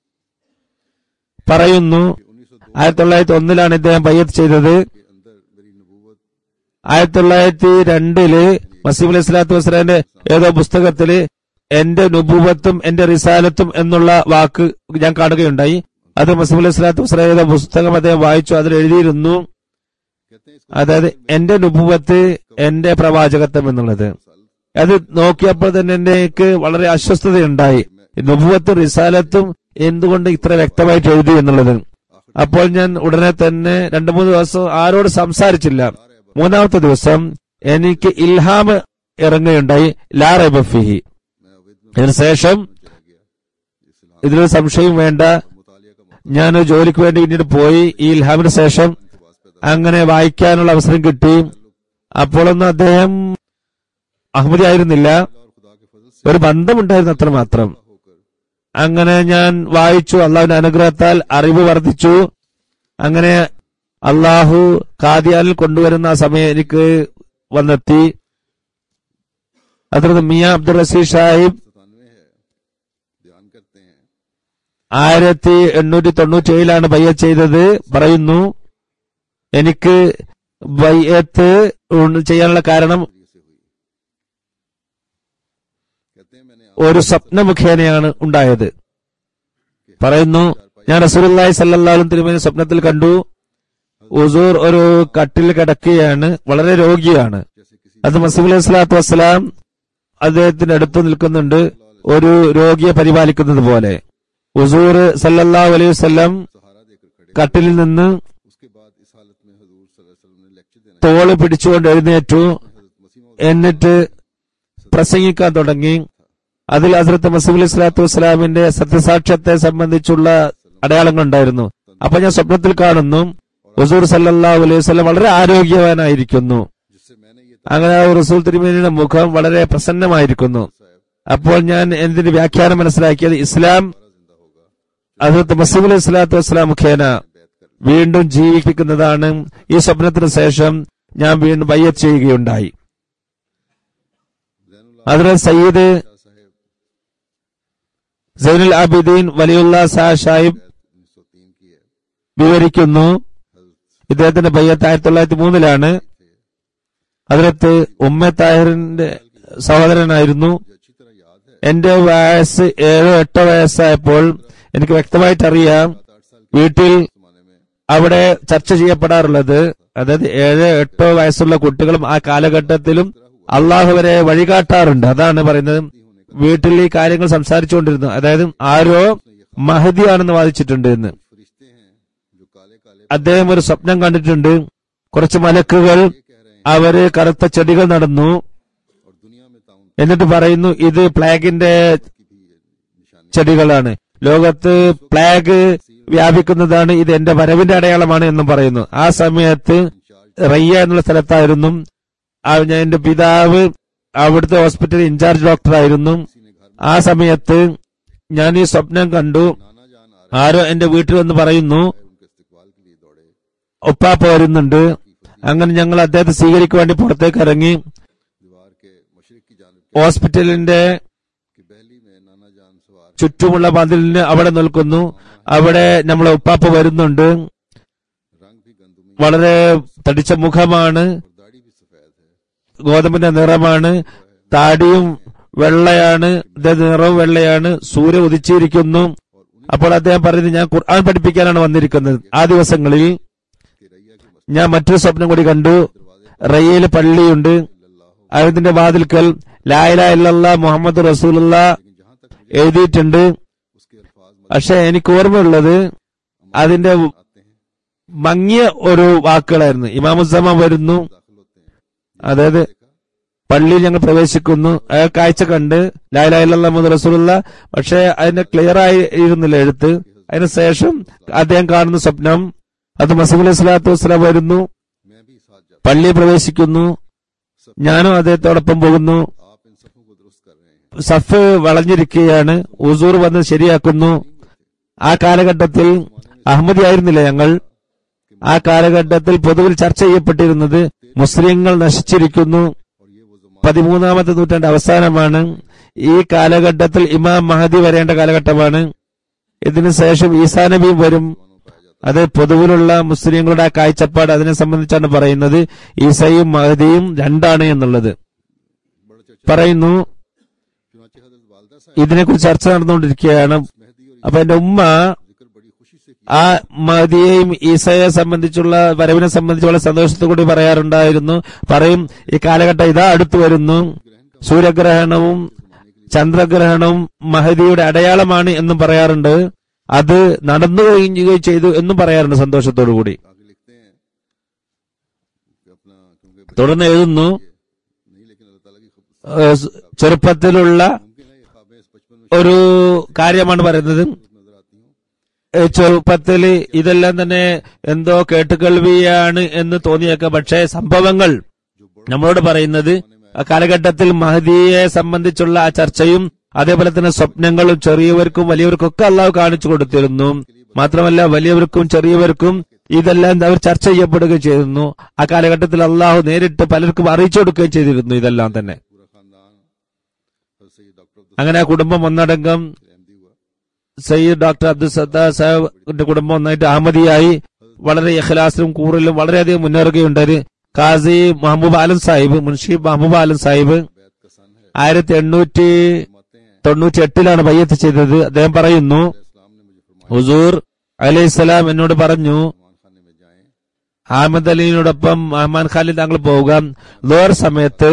പറയുന്നു उन्नीस सौ दो ആയിരത്തി തൊള്ളായിരത്തി ഒന്നിലാണ് ഇദ്ദേഹം ബയ്യത്ത് ചെയ്തത് के अंदर मेरी नबूवत ആയിരത്തി തൊള്ളായിരത്തി രണ്ടില് മസീം അലൈഹി സ്വലാത്തു വസ്സലാന്റെ ഏതോ പുസ്തകത്തില് എന്റെ നുബൂവത്തും എന്റെ റിസാലത്തും എന്നുള്ള വാക്ക് ഞാൻ കാണുകയുണ്ടായി അത് മസീം അലൈഹി സ്വലാത്തു വസ്സലാം ഏതോ പുസ്തകം അദ്ദേഹം വായിച്ചു അതിൽ എഴുതിയിരുന്നു कहते हैं इसको അതായത് എന്റെ നുബൂവത്ത് എന്റെ പ്രവാചകത്വം എന്നുള്ളത് അത് നോക്കിയപ്പോൾ തന്നെ എനിക്ക് വളരെ അസ്വസ്ഥതയുണ്ടായി നുബുവത്ത് റിസാലത്തും എന്തുകൊണ്ട് ഇത്ര വ്യക്തമായിട്ട് എഴുതി എന്നുള്ളത് അപ്പോൾ ഞാൻ ഉടനെ തന്നെ രണ്ടു മൂന്ന് ദിവസം ആരോട് സംസാരിച്ചില്ല മൂന്നാമത്തെ ദിവസം എനിക്ക് ഇൽഹാം ഇറങ്ങുകയുണ്ടായി ലാ റൈബഫിഹി मैं अवैध में ഇതിനുശേഷം चला गया इस्लाम ഇതിലൊരു സംശയം വേണ്ട मुतालिया का ഞാൻ ജോലിക്ക് വേണ്ടി പിന്നീട് പോയി ഈ ഇൽഹാമിന് ശേഷം मुतबास पैदा അങ്ങനെ വായിക്കാനുള്ള അവസരം കിട്ടി അപ്പോഴൊന്നും അദ്ദേഹം അഹമ്മദി ആയിരുന്നില്ല और खुदा के फजल से ഒരു ബന്ധമുണ്ടായിരുന്നു അത്രമാത്രം होकर അങ്ങനെ ഞാൻ വായിച്ചു അള്ളാഹുവിന്റെ അനുഗ്രഹത്താൽ അറിവ് വർദ്ധിച്ചു അങ്ങനെ അള്ളാഹു കാദിയാനിൽ കൊണ്ടുവരുന്ന ആ സമയം എനിക്ക് വന്നെത്തി അതിർത്ത് മിയ അബ്ദുൾ റസീദ് സാഹിബ് सतानवे है ध्यान करते हैं ആയിരത്തി എണ്ണൂറ്റി തൊണ്ണൂറ്റി ഏഴിലാണ് ബയ്യത്ത് ചെയ്തത് പറയുന്നു എനിക്ക് ബയ്യത്ത് ഉണ്ട് ചെയ്യാനുള്ള കാരണം ये से हुई ഒരു സ്വപ്ന മുഖേനയാണ് ഉണ്ടായത് പറയുന്നു ഞാൻ റസൂലുള്ളാഹി സല്ലല്ലാഹു തിരുമേനി സ്വപ്നത്തിൽ കണ്ടു ഉസൂർ ഒരു കട്ടിൽ കിടക്കുകയാണ് വളരെ രോഗിയാണ് അത് മസീബ് അലൈഹി സ്വലാത്തു വസ്സലാം അദ്ദേഹത്തിന്റെ അടുത്ത് നിൽക്കുന്നുണ്ട് ഒരു രോഗിയെ പരിപാലിക്കുന്നത് പോലെ ഉസൂർ സല്ലല്ലാഹു അലൈഹി വസല്ലം सहारा देकर खड़े കട്ടിലിൽ നിന്ന് उसके बाद इस हालत में हजूर सल्लल्लाहु अलैहि वसल्लम ने लेक्चर देना തോള് പിടിച്ചുകൊണ്ട് എഴുന്നേറ്റു हजरत मसीह എന്നിട്ട് പ്രസംഗിക്കാൻ തുടങ്ങി അതിൽ ഹസ്രത്ത് മസീബ് അലൈഹി സ്വലാത്തു വസ്സലാമിന്റെ സത്യസാക്ഷ്യത്തെ സംബന്ധിച്ചുള്ള അടയാളങ്ങൾ ഉണ്ടായിരുന്നു അപ്പൊ ഞാൻ സ്വപ്നത്തിൽ കാണുന്നു ഹുസൂർ സല്ലല്ലാഹു അലൈഹി വസല്ലം വളരെ ആരോഗ്യവാനായിരിക്കുന്നു जिससे मैंने ये അങ്ങനെ ആ റസൂൽ തിരുമേനിയുടെ മുഖം വളരെ പ്രസന്നമായിരിക്കുന്നു അപ്പോൾ ഞാൻ എന്തിന് വ്യാഖ്യാനം മനസ്സിലാക്കിയത് ഇസ്ലാം जिंदा होगा ഹസ്രത്ത് മസീബ് അലൈഹി സ്വലാത്തു വസ്സലാം മുഖേന വീണ്ടും ജീവിപ്പിക്കുന്നതാണ് ഈ സ്വപ്നത്തിന് ശേഷം ഞാൻ വീണ്ടും ബയ്യത്ത് ചെയ്യുകയുണ്ടായി जैनुल्लाह ഹസ്രത്ത് സയ്യിദ് साहेब സൈനുൽ ആബിദീൻ വലിയുള്ള സാ ഷാഹിബ് उन्नीस सौ तीन की है വിവരിക്കുന്നു ഇദ്ദേഹത്തിന്റെ ബയ്യത്ത് ആയിരത്തി തൊള്ളായിരത്തി മൂന്നിലാണ് അതിലത്ത് ഉമ്മ താഹിറിന്റെ സഹോദരനായിരുന്നു मुझे अच्छी तरह याद है എന്റെ വയസ്സ് ഏഴോ എട്ടോ വയസ്സായപ്പോൾ എനിക്ക് വ്യക്തമായിട്ട് അറിയാം सात आठ साल വീട്ടിൽ के जमाने में അവിടെ ചർച്ച ചെയ്യപ്പെടാറുള്ളത് അതായത് ഏഴോ എട്ടോ വയസ്സുള്ള കുട്ടികളും ആ കാലഘട്ടത്തിലും അള്ളാഹുവരെ വഴികാട്ടാറുണ്ട് അതാണ് പറയുന്നത് വീട്ടിൽ ഈ കാര്യങ്ങൾ സംസാരിച്ചുകൊണ്ടിരുന്നു അതായത് ആരോ മഹദിയാണെന്ന് വാദിച്ചിട്ടുണ്ട് എന്ന് फरिश्ते हैं जो काले काले അദ്ദേഹം ഒരു സ്വപ്നം കണ്ടിട്ടുണ്ട് കുറച്ച് മലക്കുകൾ ये कह रहे हैं അവര് കറുത്ത ചെടികൾ നടന്നു और दुनिया में ताउन എന്നിട്ട് പറയുന്നു ഇത് പ്ലാഗിന്റെ की भी ये निशानी ചെടികളാണ് ലോകത്ത് പ്ലാഗ് വ്യാപിക്കുന്നതാണ് ഇത് എന്റെ വരവിന്റെ അടയാളമാണ് എന്നും പറയുന്നു ആ സമയത്ത് റയ്യ എന്നുള്ള സ്ഥലത്തായിരുന്നു ആ ഞാൻ എന്റെ പിതാവ് അവിടുത്തെ ഹോസ്പിറ്റലിൽ ഇൻചാർജ് ഡോക്ടറായിരുന്നു किसी ने घर में ആ സമയത്ത് ഞാൻ ഈ സ്വപ്നം കണ്ടു नाना जान आ ആരോ എന്റെ വീട്ടിൽ വന്ന് പറയുന്നു रहे हैं उनके इस्तेकबाल के लिए दौड़े ഒപ്പാപ്പ വരുന്നുണ്ട് അങ്ങനെ ഞങ്ങൾ അദ്ദേഹത്തെ സ്വീകരിക്കാൻ വേണ്ടി പുറത്തേക്ക് ഇറങ്ങി दीवार के मशरक की जानब ഹോസ്പിറ്റലിന്റെ की बहली में नाना जान सवार ചുറ്റുമുള്ള പതിലിന് അവിടെ നിൽക്കുന്നു അവിടെ നമ്മളെ ഉപ്പാപ്പ വരുന്നുണ്ട് रंग भी गंदुमी വളരെ തടിച്ച മുഖമാണ് और दाढ़ी भी सफेद है ഗോതമ്പിന്റെ നിറമാണ് താടിയും വെള്ളയാണ് അദ്ദേഹത്തിന്റെ നിറവും വെള്ളയാണ് സൂര്യ ഉദിച്ചിരിക്കുന്നു അപ്പോൾ അദ്ദേഹം പറയുന്നത് ഞാൻ ഖുർആൻ പഠിപ്പിക്കാനാണ് വന്നിരിക്കുന്നത് ആ ദിവസങ്ങളിൽ कि रैया की मस्जिद ഞാൻ മറ്റൊരു സ്വപ്നം കൂടി കണ്ടു റയ്യയിൽ പള്ളിയുണ്ട് अल्लाह അതിന്റെ വാതിൽക്കൽ ലായില ഇല്ലല്ല മുഹമ്മദ് റസൂലുള്ള लेकिन जहां तक मुझे എഴുതിയിട്ടുണ്ട് उसके अल्फाज പക്ഷെ എനിക്ക് ഓർമ്മയുള്ളത് അതിന്റെ आते हैं മങ്ങിയ ഒരു വാക്കുകളായിരുന്നു ഇമാമുസമ വരുന്നു दाखिल होते हैं അതായത് പള്ളിയിൽ ഞങ്ങൾ പ്രവേശിക്കുന്നു ആ കാഴ്ച കണ്ട് ലായിലായില്ല മുഹമ്മദ് റസൂലുള്ള പക്ഷെ അതിന്റെ ക്ലിയർ ആയിരുന്നില്ല എഴുത്ത് അതിനുശേഷം അദ്ദേഹം കാണുന്ന സ്വപ്നം അത് മസീബ് അലൈഹി സ്വലാത്തു വസ്സലാം വരുന്നു मैं भी साथ जाता പള്ളിയിൽ പ്രവേശിക്കുന്നു ഞാനും അദ്ദേഹത്തോടൊപ്പം പോകുന്നു आप इन सफों को दुरुस्त कर रहे हैं സഫ് വളഞ്ഞിരിക്കുകയാണ് ഉസൂർ വന്ന് ശരിയാക്കുന്നു ആ കാലഘട്ടത്തിൽ അഹമ്മദി ആയിരുന്നില്ല ഞങ്ങൾ ആ കാലഘട്ടത്തിൽ പൊതുവിൽ ചർച്ച ചെയ്യപ്പെട്ടിരുന്നത് മുസ്ലിങ്ങൾ നശിച്ചിരിക്കുന്നു और ये वो जमा പതിമൂന്നാമത്തെ നൂറ്റാണ്ട് അവസാനമാണ് ഈ കാലഘട്ടത്തിൽ ഇമാം മഹദി വരേണ്ട കാലഘട്ടമാണ് ഇതിനു ശേഷം ഈസാ നബിയും വരും पाया जाता അത് പൊതുവിലുള്ള മുസ്ലിങ്ങളുടെ ആ കാഴ്ചപ്പാട് അതിനെ സംബന്ധിച്ചാണ് പറയുന്നത് ഈസയും മഹദിയും രണ്ടാണ് എന്നുള്ളത് है बड़ा चर्चा പറയുന്നു चुनाचे हजरत वालदा साहब ഇതിനെക്കുറിച്ച് ചർച്ച നടന്നുകൊണ്ടിരിക്കുകയാണ് मेहदी और അപ്പൊ എന്റെ ഉമ്മ जिक्र बड़ी खुशी से किया ആ മഹദിയെയും ഈസയെ സംബന്ധിച്ചുള്ള വരവിനെ സംബന്ധിച്ച് വളരെ സന്തോഷത്തോടു കൂടി പറയാറുണ്ടായിരുന്നു പറയും ഈ കാലഘട്ടം ഇതാ അടുത്തു വരുന്നു സൂര്യഗ്രഹണവും ചന്ദ്രഗ്രഹണവും മഹദിയുടെ അടയാളമാണ് എന്നും പറയാറുണ്ട് അത് നടന്നു കഴിഞ്ഞുകയും ചെയ്തു എന്നും പറയാറുണ്ട് സന്തോഷത്തോടു കൂടി आगे लिखते हैं कि अपना क्योंकि बच्चे തുടർന്ന് എഴുതുന്നു नहीं लेकिन अल्लाह ताला की खुद ഏഹ്, സ് ചെറുപ്പത്തിലുള്ള मुमकिन है ये ख्वाबें इस बचपन में ഒരു കാര്യമാണ് പറയുന്നത് नजर आती हूँ ഏഹ്, ചെറുപ്പത്തിൽ ഇതെല്ലാം തന്നെ എന്തോ കേട്ടുകേൾവിയാണ് എന്ന് തോന്നിയേക്കാം പക്ഷേ സംഭവങ്ങൾ നമ്മളോട് പറയുന്നത് ആ കാലഘട്ടത്തിൽ മഹദിയെ സംബന്ധിച്ചുള്ള ആ ചർച്ചയും അതേപോലെ തന്നെ സ്വപ്നങ്ങളും ചെറിയവർക്കും വലിയവർക്കും ഒക്കെ അള്ളാഹു കാണിച്ചു കൊടുത്തിരുന്നു മാത്രമല്ല വലിയവർക്കും ചെറിയവർക്കും ഇതെല്ലാം അവർ ചർച്ച ചെയ്യപ്പെടുകയും ചെയ്തിരുന്നു ആ കാലഘട്ടത്തിൽ അള്ളാഹു നേരിട്ട് പലർക്കും അറിയിച്ചു കൊടുക്കുകയും ചെയ്തിരുന്നു ഇതെല്ലാം തന്നെ पूरा खानदान हजरत सैयद डॉक्टर अब्दुल അങ്ങനെ ആ കുടുംബം ഒന്നടങ്കം अहमदी हुआ സയ്യിദ് ഡോക്ടർ അബ്ദുൽ സത്താർ സാഹിബിന്റെ കുടുംബം ഒന്നായിട്ട് അഹമ്മദിയായി വളരെ ഇഖ്ലാസിലും കൂറിലും വളരെയധികം മുന്നേറുകയുണ്ടായി ഖാസി മഹബൂബ് ആലം സാഹിബ് മുൻഷി മഹബൂബ് ആലം സാഹിബ് बैत का सन है ആയിരത്തി എണ്ണൂറ്റി फरमाते हैं തൊണ്ണൂറ്റി എട്ടിലാണ് ബയ്യത്ത് ചെയ്തത് അദ്ദേഹം പറയുന്നു इस्लाम ने मुझे फरमाया ഹുസൂർ അലൈഹിസ്സലാം എന്നോട് പറഞ്ഞു मान खाने में जाएं അഹമ്മദ് അലീനോടൊപ്പം അഹ്മാൻ ഖാലിൽ താങ്കൾ പോവുക ലോർ സമയത്ത്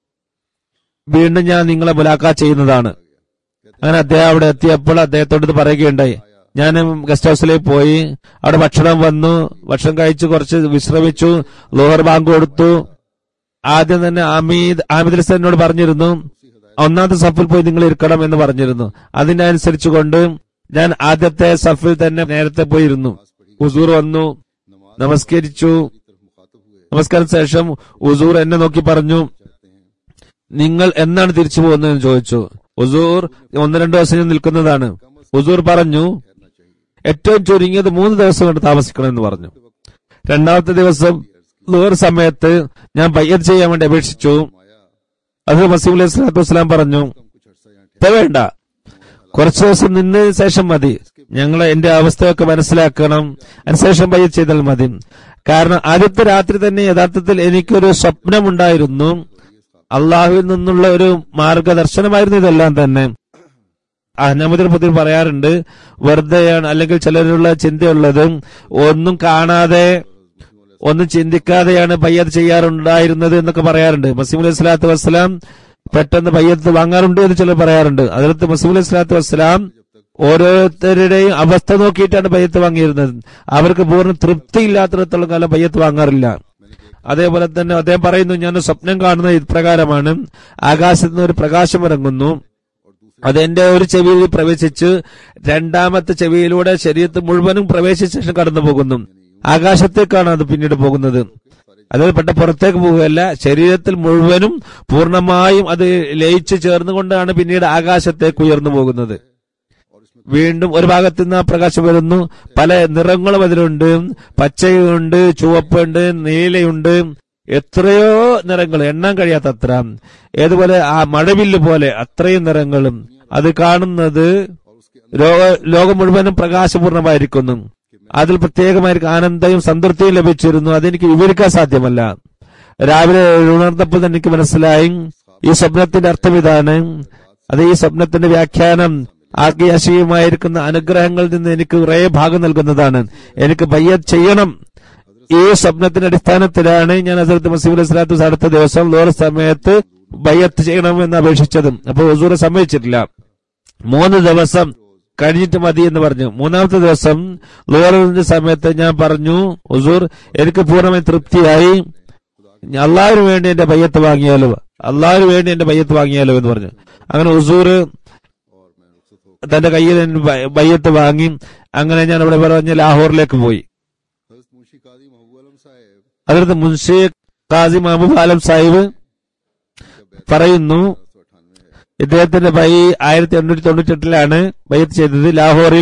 വീണ്ടും ഞാൻ നിങ്ങളെ മുലാഖാ ചെയ്യുന്നതാണ് അങ്ങനെ അദ്ദേഹം അവിടെ എത്തിയപ്പോൾ അദ്ദേഹത്തോട് ഇത് പറയുകയുണ്ടായി ഞാൻ ഗസ്റ്റ് ഹൗസിലേക്ക് പോയി അവിടെ ഭക്ഷണം വന്നു ഭക്ഷണം കഴിച്ചു കുറച്ച് വിശ്രമിച്ചു ലോഹർ ബാങ്ക് കൊടുത്തു ആദ്യം തന്നെ ആമീദ് ആമിദ് അലി എന്നോട് പറഞ്ഞിരുന്നു ഒന്നാമത്തെ സഫിൽ പോയി നിങ്ങൾ ഇരിക്കണം എന്ന് പറഞ്ഞിരുന്നു അതിന്റെ അനുസരിച്ചുകൊണ്ട് ഞാൻ ആദ്യത്തെ സഫിൽ തന്നെ നേരത്തെ പോയിരുന്നു ഹുസൂർ വന്നു नमाज നമസ്കരിച്ചു की तरफ मुखातब हुए നമസ്കാരം ശേഷം ഉസൂർ എന്നെ നോക്കി പറഞ്ഞു चाहते हैं നിങ്ങൾ എന്നാണ് തിരിച്ചു പോകുന്നതെന്ന് ചോദിച്ചു ഉസൂർ ഒന്ന് രണ്ടു ദിവസം ഞാൻ നിൽക്കുന്നതാണ് ഉസൂർ പറഞ്ഞു ठहरना चाहिए ഏറ്റവും ചുരുങ്ങിയത് മൂന്ന് ദിവസം കൊണ്ട് താമസിക്കണമെന്ന് പറഞ്ഞു രണ്ടാമത്തെ ദിവസം ലോർ സമയത്ത് ഞാൻ ബയ്യത്ത് ചെയ്യാൻ വേണ്ടി അപേക്ഷിച്ചു माया അത് മസീം അലൈഹി സ്വലാത്തു വസ്സലാം പറഞ്ഞു कम कुछ अर्सा यहाँ "ഇത് വേണ്ട കുറച്ചു ദിവസം നിന്നതിന് ശേഷം മതി ഞങ്ങൾ എന്റെ അവസ്ഥയൊക്കെ മനസ്സിലാക്കണം അതിനുശേഷം ബയ്യത്ത് ചെയ്താൽ മതി കാരണം ആദ്യത്തെ രാത്രി തന്നെ യഥാർത്ഥത്തിൽ എനിക്കൊരു സ്വപ്നമുണ്ടായിരുന്നു അള്ളാഹുവിൽ നിന്നുള്ള ഒരു മാർഗദർശനമായിരുന്നു ഇതെല്ലാം തന്നെ അഹമ്മദിനെ പറ്റി പറയാറുണ്ട് വെറുതെയാണ് അല്ലെങ്കിൽ ചിലരുള്ള ചിന്തയുള്ളത് ഒന്നും കാണാതെ ഒന്നും ചിന്തിക്കാതെയാണ് ബയ്യത്ത് ചെയ്യാറുണ്ടായിരുന്നത് എന്നൊക്കെ പറയാറുണ്ട് മസീം അലൈഹി സ്വലാത്തു വസ്സലാം പെട്ടെന്ന് ബയ്യത്ത് വാങ്ങാറുണ്ട് എന്ന് ചിലർ പറയാറുണ്ട് അതിലത്ത് മസീം അലൈഹി സ്വലാത്തു വസ്സലാം ഓരോരുത്തരുടെയും അവസ്ഥ നോക്കിയിട്ടാണ് ബയ്യത്ത് വാങ്ങിയിരുന്നത് അവർക്ക് പൂർണ്ണ തൃപ്തിയില്ലാത്തിടത്തോളം കാലം ബയ്യത്ത് വാങ്ങാറില്ല അതേപോലെ തന്നെ അദ്ദേഹം പറയുന്നു ഞാൻ സ്വപ്നം കാണുന്നത് ഇപ്രകാരമാണ് ആകാശത്ത് നിന്ന് ഒരു പ്രകാശം ഇറങ്ങുന്നു അതെന്റെ ഒരു ചെവിയിൽ പ്രവേശിച്ച് രണ്ടാമത്തെ ചെവിയിലൂടെ ശരീരത്തിൽ മുഴുവനും പ്രവേശിച്ച ശേഷം കടന്നു പോകുന്നു ആകാശത്തേക്കാണ് അത് പിന്നീട് പോകുന്നത് അതായത് പെട്ട പുറത്തേക്ക് പോകുകയല്ല ശരീരത്തിൽ മുഴുവനും പൂർണ്ണമായും അത് ലയിച്ചു ചേർന്നുകൊണ്ടാണ് പിന്നീട് ആകാശത്തേക്ക് ഉയർന്നു പോകുന്നത് വീണ്ടും ഒരു ഭാഗത്ത് നിന്ന് ആ പ്രകാശം വരുന്നു പല നിറങ്ങളും അതിലുണ്ട് പച്ചയുണ്ട് ചുവപ്പുണ്ട് നീലയുണ്ട് എത്രയോ നിറങ്ങൾ എണ്ണാൻ കഴിയാത്തത്ര ഏതുപോലെ ആ മഴവില്ല് പോലെ അത്രയും നിറങ്ങളും അത് കാണുന്നത് ലോക ലോകം മുഴുവനും പ്രകാശപൂർണമായിരിക്കുന്നു അതിൽ പ്രത്യേകമായിരിക്കും ആനന്ദവും സംതൃപ്തിയും ലഭിച്ചിരുന്നു അതെനിക്ക് വിവരിക്കാൻ സാധ്യമല്ല രാവിലെ ഉണർന്നപ്പോൾ തന്നെ എനിക്ക് മനസ്സിലായി ഈ സ്വപ്നത്തിന്റെ അർത്ഥം ഇതാണ് അത് ഈ സ്വപ്നത്തിന്റെ വ്യാഖ്യാനം ആഗ്യാശയുമായിരിക്കുന്ന അനുഗ്രഹങ്ങളിൽ നിന്ന് എനിക്ക് കുറേ ഭാഗം നൽകുന്നതാണ് എനിക്ക് ബയ്യത്ത് ചെയ്യണം ഈ സ്വപ്നത്തിന്റെ അടിസ്ഥാനത്തിലാണ് ഞാൻ ഹസരത്ത് മസീബ് അലൈഹി സ്വലാത്തു വസ്സലാം അടുത്ത ദിവസം ലോർ സമയത്ത് ബയ്യത്ത് ചെയ്യണമെന്ന് അപേക്ഷിച്ചതും അപ്പോൾ ഹുസൂറെ സമ്മതിച്ചിട്ടില്ല മൂന്ന് ദിവസം കഴിഞ്ഞിട്ട് മതി എന്ന് പറഞ്ഞു മൂന്നാമത്തെ ദിവസം ലോറിന്റെ സമയത്ത് ഞാൻ പറഞ്ഞു ഹുസൂർ എനിക്ക് പൂർണ്ണമായി തൃപ്തിയായി അള്ളാഹിന് വേണ്ടി എന്റെ ബയ്യത്ത് വാങ്ങിയാലോ അള്ളാഹിന് വേണ്ടി എന്റെ ബയ്യത്ത് വാങ്ങിയാലോ എന്ന് പറഞ്ഞു അങ്ങനെ ഹുസൂർ തന്റെ കയ്യിൽ നിന്ന് ബ- ബയ്യത്ത് വാങ്ങി അങ്ങനെ ഞാൻ അവിടെ പറഞ്ഞ ലാഹോറിലേക്ക് പോയി हजरत मुंशी काजी महबूब आलम साहब അതിനകത്ത് മുൻഷി കാസി മഹബൂബ് ആലം സാഹിബ് പറയുന്നു सौ अठानवे है ഇദ്ദേഹത്തിന്റെ ബൈ ആയിരത്തി എണ്ണൂറ്റി തൊണ്ണൂറ്റി എട്ടിലാണ് ബയ്യത്ത് ചെയ്തത് ലാഹോറിൽ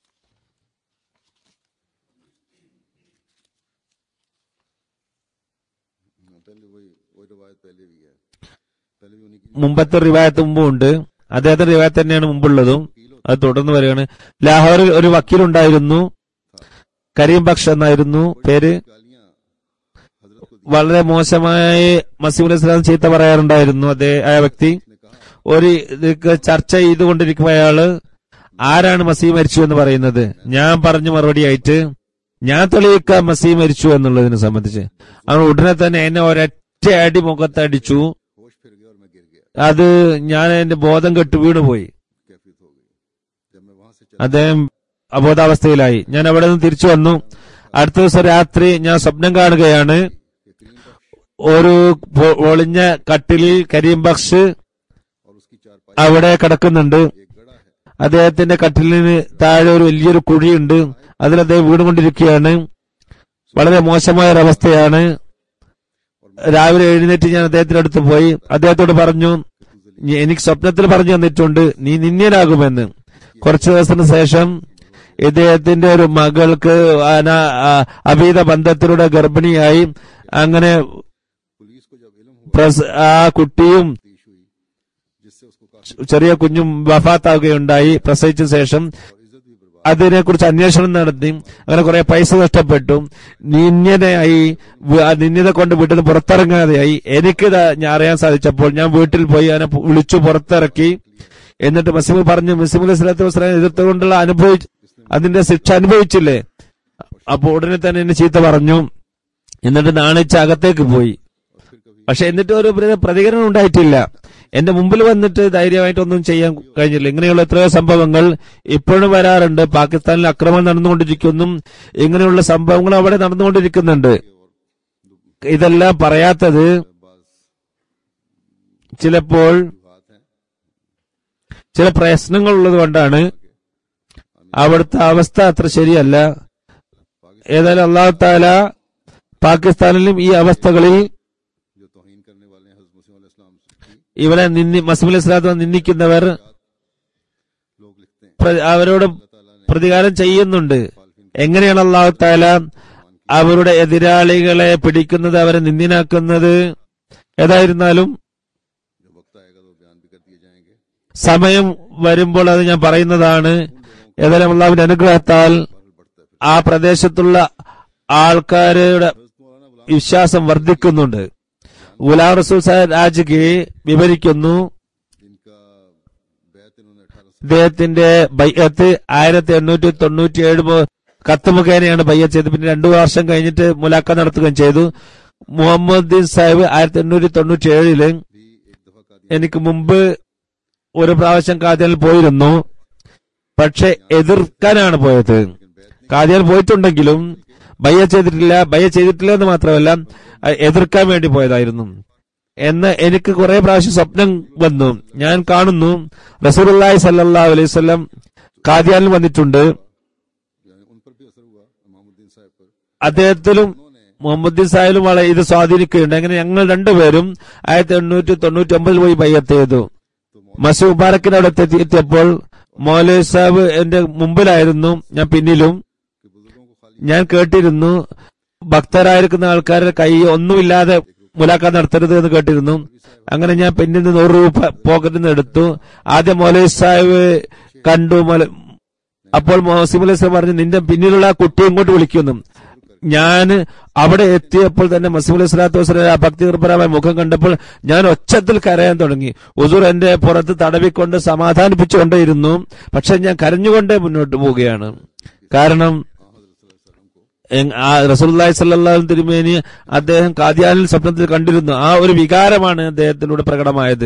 हाँ, पहले वही वही रवायत पहले भी है पहले भी उन्हीं की മുമ്പത്തെ റിവായത്ത് മുമ്പും ഉണ്ട് അദ്ദേഹത്തിന്റെ റിവായത്ത് തന്നെയാണ് മുമ്പുള്ളതും അത് തുടർന്ന് വരികയാണ് ലാഹോറിൽ ഒരു വക്കീലുണ്ടായിരുന്നു കരീം ബക്ഷ് എന്നായിരുന്നു പേര് गालियां हजरत को വളരെ മോശമായി മസീം അലൈഹി സ്വലാം ചീത്ത പറയാറുണ്ടായിരുന്നു അതേ ആ വ്യക്തി ने कहा ഒരു ഇത് ചർച്ച ചെയ്തുകൊണ്ടിരിക്കുമ്പോൾ അയാള് ആരാണ് മസീ മരിച്ചു എന്ന് പറയുന്നത് ഞാൻ പറഞ്ഞു മറുപടിയായിട്ട് ഞാൻ തെളിയിക്കാം മസീ മരിച്ചു എന്നുള്ളതിനെ സംബന്ധിച്ച് അവൻ ഉടനെ തന്നെ എന്നെ ഒരൊറ്റ അടി മുഖത്തടിച്ചു होश फिर गया और मैं गिर गया അത് ഞാൻ എന്റെ ബോധം കെട്ട് വീണുപോയി कैफियत हो गई जब मैं वहां से चला അദ്ദേഹം അബോധാവസ്ഥയിലായി ഞാൻ അവിടെ നിന്ന് തിരിച്ചു വന്നു അടുത്ത ദിവസം രാത്രി ഞാൻ സ്വപ്നം കാണുകയാണ് कि करीम बख्श ഒരു പൊ- ഒളിഞ്ഞ കട്ടിലിൽ കരീം ബക്ഷ് और उसकी चारपाई അവിടെ കിടക്കുന്നുണ്ട് एक गड़ा है അദ്ദേഹത്തിന്റെ കട്ടിലിന് താഴെ ഒരു വലിയൊരു കുഴിയുണ്ട് അതിൽ അദ്ദേഹം വീണുകൊണ്ടിരിക്കുകയാണ് വളരെ മോശമായ ഒരവസ്ഥയാണ് രാവിലെ എഴുന്നേറ്റ് ഞാൻ അദ്ദേഹത്തിന്റെ അടുത്ത് പോയി അദ്ദേഹത്തോട് പറഞ്ഞു "ഞ- എനിക്ക് സ്വപ്നത്തിൽ പറഞ്ഞു തന്നിട്ടുണ്ട് നീ നിന്യനാകുമെന്ന് കുറച്ചു ദിവസത്തിന് ശേഷം ഇദ്ദേഹത്തിന്റെ ഒരു മകൾക്ക് അന- ആ- അഭീത ബന്ധത്തിലൂടെ ഗർഭിണിയായി അങ്ങനെ पुलिस को जब इल्म हुआ പ്രസ- ആ കുട്ടിയും तफ्तीश हुई जिससे उसको काफी ചെറിയ കുഞ്ഞും വഫാത്താവുകയുണ്ടായി പ്രസവിച്ച ശേഷം और इज्जत भी बर्बाद അതിനെക്കുറിച്ച് അന്വേഷണം നടത്തി അങ്ങനെ കുറെ പൈസ നഷ്ടപ്പെട്ടു നിന്യതയായി വ- ആ നിന്യത കൊണ്ട് വീട്ടിൽ നിന്ന് പുറത്തിറങ്ങാതെയായി എനിക്ക് ഞാൻ അറിയാൻ സാധിച്ചപ്പോൾ ഞാൻ വീട്ടിൽ പോയി അവനെ പു- വിളിച്ചു പുറത്തിറക്കി എന്നിട്ട് മസീമ് പറഞ്ഞു മസീം അലൈഹി സ്വലാത്തു വസ്സലാം എതിർത്തുകൊണ്ടുള്ള അനുഭവി അതിന്റെ ശിക്ഷ അനുഭവിച്ചില്ലേ അപ്പൊ ഉടനെ തന്നെ എന്നെ ചീത്ത പറഞ്ഞു എന്നിട്ട് നാണിച്ച് അകത്തേക്ക് പോയി പക്ഷെ എന്നിട്ട് ഒരു പ്ര- പ്രതികരണം ഉണ്ടായിട്ടില്ല എന്റെ മുമ്പിൽ വന്നിട്ട് ധൈര്യമായിട്ടൊന്നും ചെയ്യാൻ കഴിഞ്ഞില്ല ഇങ്ങനെയുള്ള എത്രയോ സംഭവങ്ങൾ ഇപ്പോഴും വരാറുണ്ട് പാകിസ്ഥാനിൽ അക്രമം നടന്നുകൊണ്ടിരിക്കുന്നു ഇങ്ങനെയുള്ള സംഭവങ്ങൾ അവിടെ നടന്നുകൊണ്ടിരിക്കുന്നുണ്ട് ഇതെല്ലാം പറയാത്തത് ചിലപ്പോൾ बात है ചില പ്രശ്നങ്ങൾ ഉള്ളത് കൊണ്ടാണ് അവിടുത്തെ അവസ്ഥ അത്ര ശരിയല്ല ഏതായാലും അള്ളാഹു താല പാകിസ്ഥാനിലും ഈ അവസ്ഥകളിൽ जो तोहीन करने वाले हैं हजरत मुस्लिम इस्लाम की ഇവരെ നിന്ദി മസീം ഇസ്ലാത്ത് നിന്ദിക്കുന്നവർ लोग लिखते हैं പ്ര- അവരോട് अल्लाह ताला ने പ്രതികാരം ചെയ്യുന്നുണ്ട് എങ്ങനെയാണ് അള്ളാഹു താല അവരുടെ എതിരാളികളെ പിടിക്കുന്നത് അവരെ നിന്ദിനാക്കുന്നത് ഏതായിരുന്നാലും जो वक्त आएगा तो बयान भी कर दिए जाएंगे സമയം വരുമ്പോൾ അത് ഞാൻ പറയുന്നതാണ് ഏതായാലും അള്ളാഹുവിന്റെ അനുഗ്രഹത്താൽ बहरहाल बढ़ता है फिर ആ പ്രദേശത്തുള്ള ആൾക്കാരുടെ हजरत मौलाना गुलाम വിശ്വാസം വർദ്ധിക്കുന്നുണ്ട് ഗുലാം റസൂൽ സാഹിബ് രാജകി വിവരിക്കുന്നു जिनका बैत इन्होंने अठारह ഇദ്ദേഹത്തിന്റെ ബയ്യത്ത് ആയിരത്തി എണ്ണൂറ്റി തൊണ്ണൂറ്റി ഏഴ് കത്ത് മുഖേനയാണ് ബയ്യത്ത് ചെയ്തത് പിന്നെ രണ്ടു വർഷം കഴിഞ്ഞിട്ട് മുലാക്ക നടത്തുകയും ചെയ്തു മുഹമ്മദ്ദീൻ സാഹിബ് ആയിരത്തി എണ്ണൂറ്റി തൊണ്ണൂറ്റി ഏഴില് भी एक दफा का दिया എനിക്ക് മുമ്പ് ഒരു പ്രാവശ്യം കാദ്യാനിൽ പോയിരുന്നു പക്ഷെ എതിർക്കാനാണ് പോയത് കാദ്യാൻ പോയിട്ടുണ്ടെങ്കിലും ബയ്യ ചെയ്തിട്ടില്ല ബയ്യ ചെയ്തിട്ടില്ല എന്ന് മാത്രമല്ല അഹ് എതിർക്കാൻ വേണ്ടി പോയതായിരുന്നു എന്ന് എനിക്ക് കുറെ പ്രാവശ്യം സ്വപ്നം വന്നു ഞാൻ കാണുന്നു റസൂലുള്ളാഹി സല്ലല്ലാഹു അലൈഹി വസല്ലം കാദ്യാനിൽ വന്നിട്ടുണ്ട് यानी उन पर भी असर हुआ इमामुद्दीन साहब पर അദ്ദേഹത്തിലും മുഹമ്മദ് സാഹിബും വളരെ ഇത് സ്വാധീനിക്കുകയുണ്ട് അങ്ങനെ ഞങ്ങൾ രണ്ടുപേരും ആയിരത്തി എണ്ണൂറ്റി തൊണ്ണൂറ്റി ഒമ്പതിൽ പോയി ബയ്യത്ത് ചെയ്തു മസൂ മുബാറക്കിന്റെ അവിടെ എത്തി- എത്തിയപ്പോൾ മൗലവി സാഹിബ് എന്റെ മുമ്പിലായിരുന്നു ഞാൻ പിന്നിലും कि बुजुर्गों को खाली ഞാൻ കേട്ടിരുന്നു ഭക്തരായിരിക്കുന്ന ആൾക്കാരുടെ കൈ ഒന്നുമില്ലാതെ മുലാഖാത്ത് നടത്തരുത് എന്ന് കേട്ടിരുന്നു അങ്ങനെ ഞാൻ പിന്നിൽ നിന്ന് ഒരു രൂപ പോക്കറ്റിൽ നിന്ന് എടുത്തു ആദ്യം മൗലവി സാഹിബ് കണ്ടു മൗല- അപ്പോൾ മോസിം അലൈഹി സ്വലാം പറഞ്ഞു നിന്റെ പിന്നിലുള്ള ആ കുട്ടിയെ ഇങ്ങോട്ട് വിളിക്കുന്നു ഞാൻ അവിടെ എത്തിയപ്പോൾ തന്നെ മസീം അലൈഹി സ്വലാത്തു വസ്സലാം ആ ഭക്തി നിർഭരമായ മുഖം കണ്ടപ്പോൾ ഞാൻ ഒച്ചത്തിൽ കരയാൻ തുടങ്ങി ഉസൂർ എന്റെ പുറത്ത് തടവിക്കൊണ്ട് സമാധാനിപ്പിച്ചുകൊണ്ടേയിരുന്നു പക്ഷെ ഞാൻ കരഞ്ഞുകൊണ്ടേ മുന്നോട്ട് പോവുകയാണ് കാരണം എങ്- ആ റസൂലുള്ളാഹി സ്വല്ലല്ലാഹു തിരുമേനി അദ്ദേഹം കാദ്യാനിൽ സ്വപ്നത്തിൽ കണ്ടിരുന്നു ആ ഒരു വികാരമാണ് അദ്ദേഹത്തിലൂടെ പ്രകടമായത്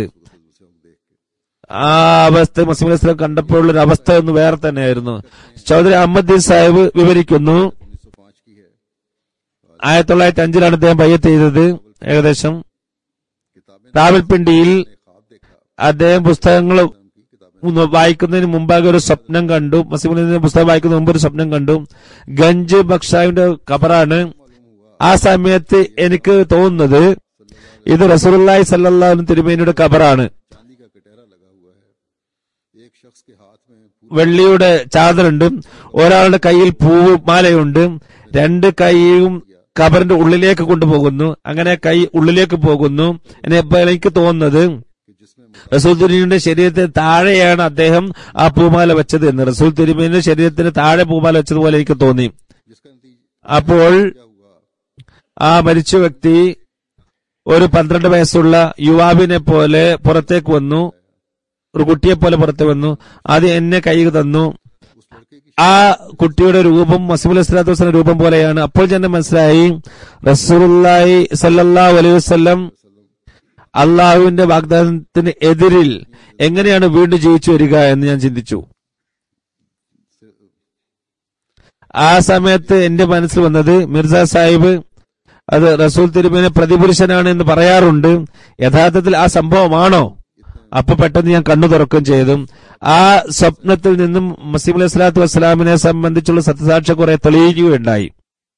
ആ അവസ്ഥ മസീം അലൈഹി സ്വലാം കണ്ടപ്പോഴുള്ള ഒരു അവസ്ഥ ഒന്ന് വേറെ തന്നെയായിരുന്നു ചൗധരി അഹമ്മദ് സാഹിബ് വിവരിക്കുന്നു उन्नीस सौ पांच की है ആയിരത്തി തൊള്ളായിരത്തി അഞ്ചിലാണ് അദ്ദേഹം ബയ്യത്ത് ചെയ്തത് ഏകദേശം किताबें രാവൽപിണ്ടിയിൽ ने ख्वाब देखा അദ്ദേഹം പുസ്തകങ്ങൾ की किताबें ഒന്ന് വായിക്കുന്നതിന് മുമ്പാകെ ഒരു സ്വപ്നം കണ്ടു മസീമുദ്ദീന്റെ പുസ്തകം വായിക്കുന്നതിന് മുമ്പ് ഒരു സ്വപ്നം കണ്ടു ഗഞ്ച് ബക്ഷാവിന്റെ ഖബറാണ് ആ സമയത്ത് എനിക്ക് തോന്നുന്നത് ഇത് റസൂലുള്ളാഹി സല്ലല്ലാഹു തിരുമേനിയുടെ ഖബറാണ് चांदी का कटहरा लगा हुआ है एक शख्स के हाथ में पूरा വെള്ളിയുടെ ചാദറുണ്ട് ഒരാളുടെ കയ്യിൽ പൂവ് മാലയുണ്ട് രണ്ട് കൈയും ഖബറിന്റെ ഉള്ളിലേക്ക് കൊണ്ടുപോകുന്നു അങ്ങനെ കൈ ഉള്ളിലേക്ക് പോകുന്നു എന്നെ ഇപ്പൊ എനിക്ക് തോന്നുന്നത് कि जिसमें റസൂൽ തിരുമേനിയുടെ ശരീരത്തിന് താഴെയാണ് അദ്ദേഹം ആ പൂമാല വെച്ചത് എന്ന് റസൂൽ തിരുമേനിയുടെ ശരീരത്തിന് താഴെ പൂമാല വെച്ചതുപോലെ എനിക്ക് തോന്നി जिसका नतीजा അപ്പോൾ क्या हुआ ആ മരിച്ച വ്യക്തി ഒരു പന്ത്രണ്ട് വയസ്സുള്ള യുവാവിനെ പോലെ പുറത്തേക്ക് വന്നു ഒരു കുട്ടിയെ പോലെ പുറത്ത് വന്നു ആദ്യം എന്നെ കൈ തന്നു उस लड़के की ആ കുട്ടിയുടെ രൂപം മസീമുൽ ഇസ്ലാത്തു വസ്ലാം രൂപം പോലെയാണ് അപ്പോൾ തന്നെ മനസ്സിലായി റസൂലുള്ളാഹി സല്ലല്ലാഹു അലൈഹി വസല്ലം അള്ളാഹുവിന്റെ വാഗ്ദാനത്തിന് എതിരിൽ എങ്ങനെയാണ് വീണ്ടും ജീവിച്ചു വരിക എന്ന് ഞാൻ ചിന്തിച്ചു ആ സമയത്ത് എന്റെ മനസ്സിൽ വന്നത് മിർസ സാഹിബ് അത് റസൂൽ തിരുമേനെ പ്രതിപുരുഷനാണ് എന്ന് പറയാറുണ്ട് യഥാർത്ഥത്തിൽ ആ സംഭവമാണോ അപ്പൊ പെട്ടെന്ന് ഞാൻ കണ്ണു തുറക്കുകയും ചെയ്തു ആ സ്വപ്നത്തിൽ നിന്നും മസീം അലൈഹി സ്വലാത്തു വസ്സലാമിനെ സംബന്ധിച്ചുള്ള സത്യസാക്ഷ്യം കുറെ തെളിയിക്കുകയുണ്ടായി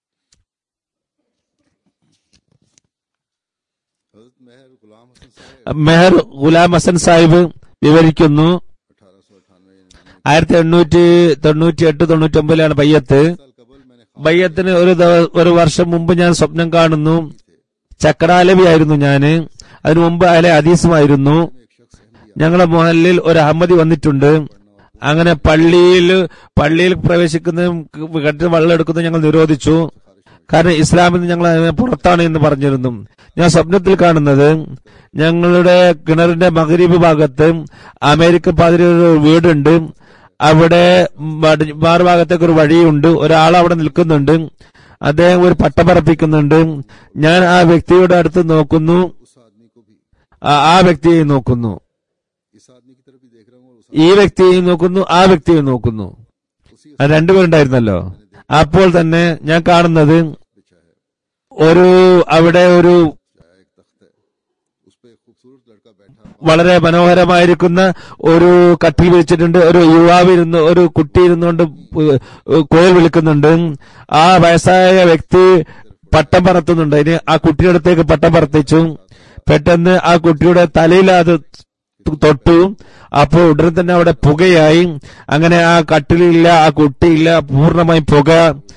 हजरत महर गुलाम हसन साहब മെഹർ ഗുലാം ഹസൻ സാഹിബ് വിവരിക്കുന്നു अठारह सौ अठानवे ആയിരത്തി എണ്ണൂറ്റി തൊണ്ണൂറ്റി എട്ട് തൊണ്ണൂറ്റി ഒമ്പതിലാണ് ബയ്യത്ത് साल कबल मैंने ख्वाब ബയ്യത്തിന് ഒരു ദിവ- ഒരു വർഷം മുമ്പ് ഞാൻ സ്വപ്നം കാണുന്നു ചക്രാലവി ആയിരുന്നു ഞാന് അതിനു മുമ്പ് അയാളെ അദീസുമായിരുന്നു में एक शख्स अहमदिया ഞങ്ങളുടെ മുഹല്ലിൽ ഒരു അഹമ്മദി വന്നിട്ടുണ്ട് അങ്ങനെ പള്ളിയിൽ പള്ളിയിൽ പ്രവേശിക്കുന്നതും കിണറ്റിൽ വെള്ളം എടുക്കുന്നതും ഞങ്ങൾ നിരോധിച്ചു കാരണം ഇസ്ലാമിൽ നിന്ന് ഞങ്ങൾ അതിനെ പുറത്താണ് എന്ന് പറഞ്ഞിരുന്നു ഞാൻ സ്വപ്നത്തിൽ കാണുന്നത് ഞങ്ങളുടെ കിണറിന്റെ മകരീബ് ഭാഗത്ത് അമേരിക്കൻ പാതിരി ഒരു വീടുണ്ട് അവിടെ മടി- മാറുഭാഗത്തേക്ക് ഒരു വഴിയുണ്ട് ഒരാൾ അവിടെ നിൽക്കുന്നുണ്ട് അദ്ദേഹം ഒരു പട്ടം പറപ്പിക്കുന്നുണ്ട് ഞാൻ ആ വ്യക്തിയുടെ അടുത്ത് നോക്കുന്നു उस आदमी को भी ആ- ആ വ്യക്തിയെ നോക്കുന്നു इस आदमी की तरफ भी देख रहा हूँ और उस ഈ വ്യക്തിയെയും നോക്കുന്നു ആ വ്യക്തിയെയും നോക്കുന്നു उसी അത് രണ്ടുപേരുണ്ടായിരുന്നല്ലോ അപ്പോൾ തന്നെ ഞാൻ കാണുന്നത് बिछा है ഒരു അവിടെ ഒരു चाहे एक तख्त है उस पर एक खूबसूरत लड़का बैठा വളരെ മനോഹരമായിരിക്കുന്ന ഒരു കട്ടിൽ വിളിച്ചിട്ടുണ്ട് ഒരു യുവാവ് ഇരുന്ന് ഒരു കുട്ടി ഇരുന്നുകൊണ്ട് കുഴൽ വിളിക്കുന്നുണ്ട് ആ വയസ്സായ വ്യക്തി പട്ടം പറത്തുന്നുണ്ട് അതിന് ആ കുട്ടിയുടെ അടുത്തേക്ക് പട്ടം പറത്തിച്ചു പെട്ടെന്ന് ആ കുട്ടിയുടെ തലയിൽ അത് തൊട്ടു അപ്പോൾ ഉടനെ തന്നെ അവിടെ പുകയായി അങ്ങനെ ആ കട്ടിലില്ല ആ കുട്ടിയില്ല പൂർണ്ണമായും പുക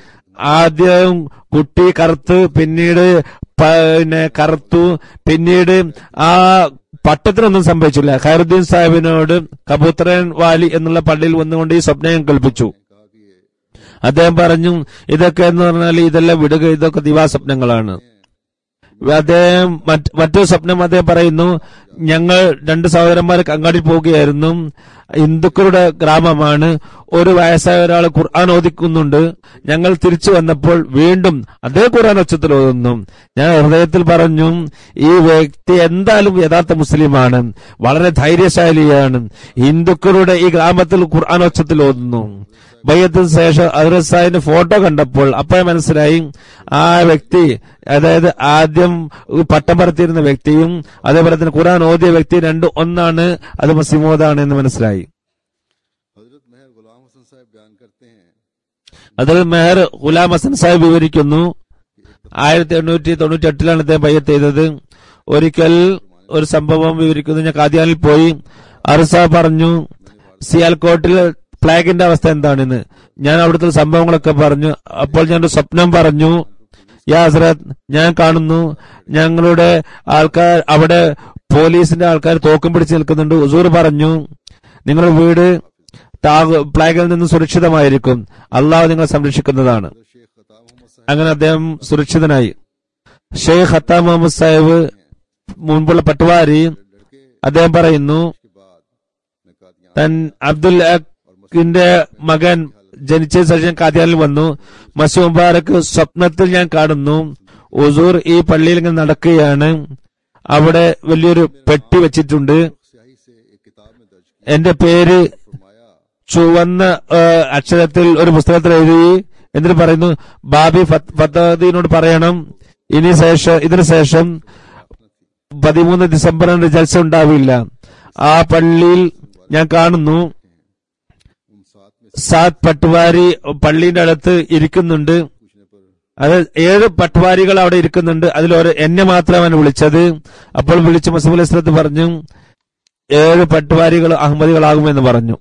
ആദ്യം കുട്ടി കറുത്ത് പിന്നീട് പ- പിന്നെ കറുത്തു പിന്നീട് ആ പട്ടത്തിനൊന്നും സംഭവിച്ചില്ല ഖൈറുദ്ദീൻ സാഹിബിനോട് കബൂത്തറൻ വാലി എന്നുള്ള പള്ളിയിൽ വന്നുകൊണ്ട് ഈ സ്വപ്നം കൽപ്പിച്ചു कहा कि ये അദ്ദേഹം പറഞ്ഞു ഇതൊക്കെ എന്ന് പറഞ്ഞാൽ ഇതെല്ലാം വിടുക ഇതൊക്കെ ദിവാസ്വപ്നങ്ങളാണ് അദ്ദേഹം മറ്റ് മറ്റൊരു സ്വപ്നം അദ്ദേഹം പറയുന്നു ഞങ്ങൾ രണ്ട് സഹോദരന്മാർ അങ്ങാടി പോവുകയായിരുന്നു ഹിന്ദുക്കളുടെ ഗ്രാമമാണ് ഒരു വയസ്സായ ഒരാൾ ഖുർആൻ ഓദിക്കുന്നുണ്ട് ഞങ്ങൾ തിരിച്ചു വന്നപ്പോൾ വീണ്ടും അതേ ഖുർആൻ ഒച്ചത്തിൽ ഓതുന്നു ഞാൻ ഹൃദയത്തിൽ പറഞ്ഞു ഈ വ്യക്തി എന്തായാലും യഥാർത്ഥ മുസ്ലിമാണ് വളരെ ധൈര്യശാലിയാണ് ഹിന്ദുക്കളുടെ ഈ ഗ്രാമത്തിൽ ഖുർആൻ ഒച്ചത്തിൽ ഓതുന്നു ബയ്യത്തിന് ശേഷം അദ്രസാഹിന്റെ ഫോട്ടോ കണ്ടപ്പോൾ അപ്പോഴേ മനസ്സിലായി ആ വ്യക്തി അതായത് ആദ്യം പട്ടം പറത്തിയിരുന്ന വ്യക്തിയും അതേപോലെ തന്നെ ഖുർആൻ ഓതിയ വ്യക്തി രണ്ടും ഒന്നാണ് അത് മസിമോദാണ് എന്ന് മനസ്സിലായി हजरत मेहर गुलाम हसन साहब बयान करते हैं അതിൽ മെഹർ ഗുലാം ഹസൻ സാഹിബ് വിവരിക്കുന്നു ആയിരത്തി എണ്ണൂറ്റി തൊണ്ണൂറ്റി എട്ടിലാണ് അദ്ദേഹം ബയ്യത്ത് ചെയ്തത് ഒരിക്കൽ ഒരു സംഭവം വിവരിക്കുന്നു ഞാൻ കാദ്യാനിൽ പോയി അറുസ പറഞ്ഞു സിയാൽകോട്ടിൽ ഫ്ലാഗിന്റെ അവസ്ഥ എന്താണെന്ന് ഞാൻ അവിടുത്തെ സംഭവങ്ങളൊക്കെ പറഞ്ഞു അപ്പോൾ ഞാൻ ഒരു സ്വപ്നം പറഞ്ഞു യാ ഹസ്രത്ത് ഞാൻ കാണുന്നു ഞങ്ങളുടെ ആൾക്കാർ അവിടെ പോലീസിന്റെ ആൾക്കാർ തോക്കും പിടിച്ച് നിൽക്കുന്നുണ്ട് ഉസൂർ പറഞ്ഞു നിങ്ങളുടെ വീട് താ- പ്ലാഗിൽ നിന്ന് സുരക്ഷിതമായിരിക്കും അള്ളാഹു നിങ്ങളെ സംരക്ഷിക്കുന്നതാണ് शेख खता मोहम्मद साहब അങ്ങനെ അദ്ദേഹം സുരക്ഷിതനായി ഷെയ്ഖ് ഹത്താ മുഹമ്മദ് സാഹിബ് മുൻപുള്ള പട്ടുവാരി लड़के അദ്ദേഹം പറയുന്നു के बाद मैं कादियान തൻ അബ്ദുൽ അക്കിന്റെ മകൻ ജനിച്ച ശേഷം കാദ്യാനിൽ വന്നു മസു മുബാറക്ക് സ്വപ്നത്തിൽ ഞാൻ കാണുന്നു ഉസൂർ ഈ പള്ളിയിൽ ഇങ്ങനെ നടക്കുകയാണ് അവിടെ വലിയൊരു പെട്ടി വെച്ചിട്ടുണ്ട് स्याही से एक किताब में दर्ज किया എന്റെ പേര് फरमाया ചുവന്ന ആ, അക്ഷരത്തിൽ ഒരു പുസ്തകത്തിൽ എഴുതി എന്നിട്ട് പറയുന്നു ബാബി ഫത്ത്- ഫത്തീനോട് പറയണം ഇനി ശേഷം ഇതിനു ശേഷം പതിമൂന്ന് ഡിസംബറിന് ജൽസ ഉണ്ടാവില്ല ആ പള്ളിയിൽ ഞാൻ കാണുന്നു उन सात में സാത് പട്ടുവാരി പള്ളിയുടെ അടുത്ത് ഇരിക്കുന്നുണ്ട് पूछने पर അത് ഏഴ് പട്ടുവാരികൾ അവിടെ ഇരിക്കുന്നുണ്ട് അതിലൊരു എന്നെ മാത്രമാണ് വിളിച്ചത് അപ്പോൾ വിളിച്ച് മസൂൽ ഇസ്ലത്ത് പറഞ്ഞു ഏഴ് പട്ടുവാരികൾ അഹമ്മദികളാകുമെന്ന് പറഞ്ഞു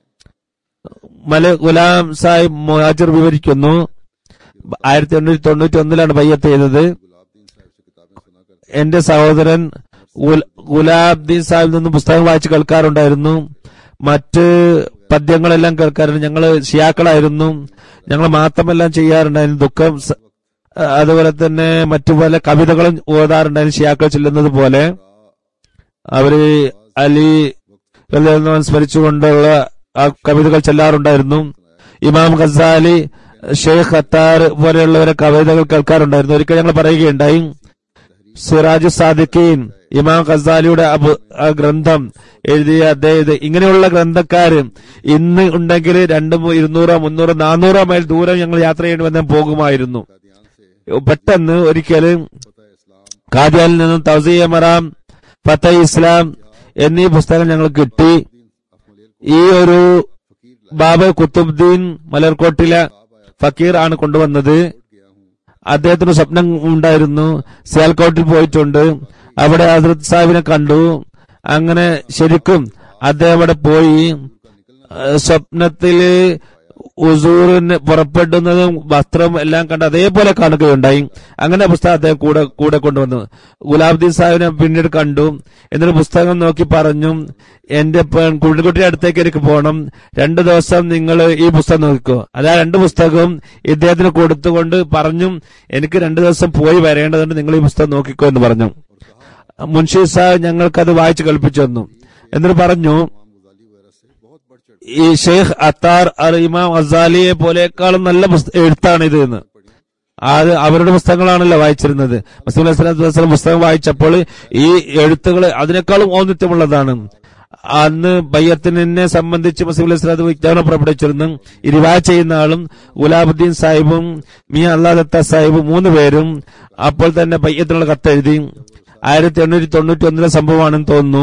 മല ഗുലാം സാഹിബ് മുഹാജിർ വിവരിക്കുന്നു ആയിരത്തി എണ്ണൂറ്റി തൊണ്ണൂറ്റി ഒന്നിലാണ് ബയ്യത്ത് ചെയ്തത് गुलाबदीन साहब से किताबें सुना कर എന്റെ സഹോദരൻ ഗുൽ- ഗുലാബ്ദീൻ സാഹിബിൽ നിന്ന് പുസ്തകം വായിച്ച് കേൾക്കാറുണ്ടായിരുന്നു മറ്റ് പദ്യങ്ങളെല്ലാം കേൾക്കാറുണ്ട് ഞങ്ങള് ഷിയാക്കളായിരുന്നു ഞങ്ങൾ മാത്രമെല്ലാം ചെയ്യാറുണ്ടായിരുന്നു ദുഃഖം സ- അതുപോലെ തന്നെ മറ്റു പല കവിതകളും ഓതാറുണ്ടായിരുന്നു ഷിയാക്കൾ ചൊല്ലുന്നത് പോലെ അവര് അലി റളിയല്ലാഹു അൻഹു സ്മരിച്ചുകൊണ്ടുള്ള ആ കവിതകൾ ചെല്ലാറുണ്ടായിരുന്നു ഇമാം ഖസാലി ഷെയ്ഖ് ഖത്താർ പോലെയുള്ളവരെ കവിതകൾ കേൾക്കാറുണ്ടായിരുന്നു ഒരിക്കൽ ഞങ്ങൾ പറയുകയുണ്ടായി സിറാജു സാദിഖീൻ ഇമാം ഖസാലിയുടെ അബ്- ആ ഗ്രന്ഥം എഴുതിയ അദ്ദേഹം ഇങ്ങനെയുള്ള ഗ്രന്ഥക്കാര് ഇന്ന് ഉണ്ടെങ്കിൽ രണ്ട് മു- ഇരുന്നൂറോ മുന്നൂറോ നാനൂറോ മൈൽ ദൂരം ഞങ്ങൾ യാത്ര ചെയ്യേണ്ടി വന്നാൽ പോകുമായിരുന്നു कादियान से പെട്ടെന്ന് ഒരിക്കലും पता इस्लाम ഖാദിയാനിൽ നിന്നും തൗസിയ മറാം ഫത്ത ഇസ്ലാം എന്നീ പുസ്തകം ഞങ്ങൾ കിട്ടി अफमलेल ഈ ഒരു फकीर ബാബ കുത്തുബ്ദീൻ മലർക്കോട്ടിലെ ഫക്കീർ ആണ് കൊണ്ടുവന്നത് गया हूँ അദ്ദേഹത്തിന് സ്വപ്നം ഉണ്ടായിരുന്നു സിയാൽക്കോട്ടിൽ പോയിട്ടുണ്ട് അവിടെ ഹസ്രത് സാഹിബിനെ കണ്ടു അങ്ങനെ ശരിക്കും അദ്ദേഹം അവിടെ പോയി ഏഹ് സ്വപ്നത്തില് ഉസൂറിന് പുറപ്പെടുന്നതും വസ്ത്രവും എല്ലാം കണ്ട് അതേപോലെ കാണുകയുണ്ടായി അങ്ങനെ പുസ്തകം അദ്ദേഹം കൂടെ കൂടെ കൊണ്ടുവന്നു ഗുലാബുദ്ദീൻ സാഹിബിനെ പിന്നീട് കണ്ടു എന്നിട്ട് പുസ്തകം നോക്കി പറഞ്ഞു എന്റെ പെ- കുട്ടിയുടെ അടുത്തേക്ക് എനിക്ക് പോകണം രണ്ടു ദിവസം നിങ്ങൾ ഈ പുസ്തകം നോക്കിക്കോ അതാ രണ്ട് പുസ്തകവും ഇദ്ദേഹത്തിന് കൊടുത്തുകൊണ്ട് പറഞ്ഞു എനിക്ക് രണ്ടു ദിവസം പോയി വരേണ്ടതുണ്ട് നിങ്ങൾ ഈ പുസ്തകം നോക്കിക്കോ എന്ന് പറഞ്ഞു മുൻഷി സാഹിബ് ഞങ്ങൾക്കത് വായിച്ചു കേൾപ്പിച്ചു തന്നു എന്നിട്ട് പറഞ്ഞു इमाम गजाली वगैरह से बहुत बढ़ चढ़ ഈ ഷെയ്ഖ് അത്താർ അർ ഇമാം അസാലിയെ പോലെക്കാളും നല്ല പുസ്ത- എഴുത്താണ് ഇത് എന്ന് അത് അവരുടെ പുസ്തകങ്ങളാണല്ലോ വായിച്ചിരുന്നത് മസൂൽ അലൈഹി വസ്ലം പുസ്തകം വായിച്ചപ്പോൾ ഈ എഴുത്തുകൾ അതിനേക്കാളും ഔന്നിത്യമുള്ളതാണ് അന്ന് ബയ്യത്തിനെ സംബന്ധിച്ച് മസൂൽ അലൈഹി സ്വലാത്ത് വിജ്ഞാനം പുറപ്പെടുവിച്ചിരുന്നു ഈ റിവായ് ചെയ്യുന്ന ആളും ഗുലാബുദ്ദീൻ സാഹിബും മിയ അള്ളാദത്ത സാഹിബും മൂന്ന് പേരും അപ്പോൾ തന്നെ ബയ്യത്തിനുള്ള കത്തെഴുതി ആയിരത്തി എണ്ണൂറ്റി തൊണ്ണൂറ്റി ഒന്നിലെ സംഭവമാണെന്ന് തോന്നുന്നു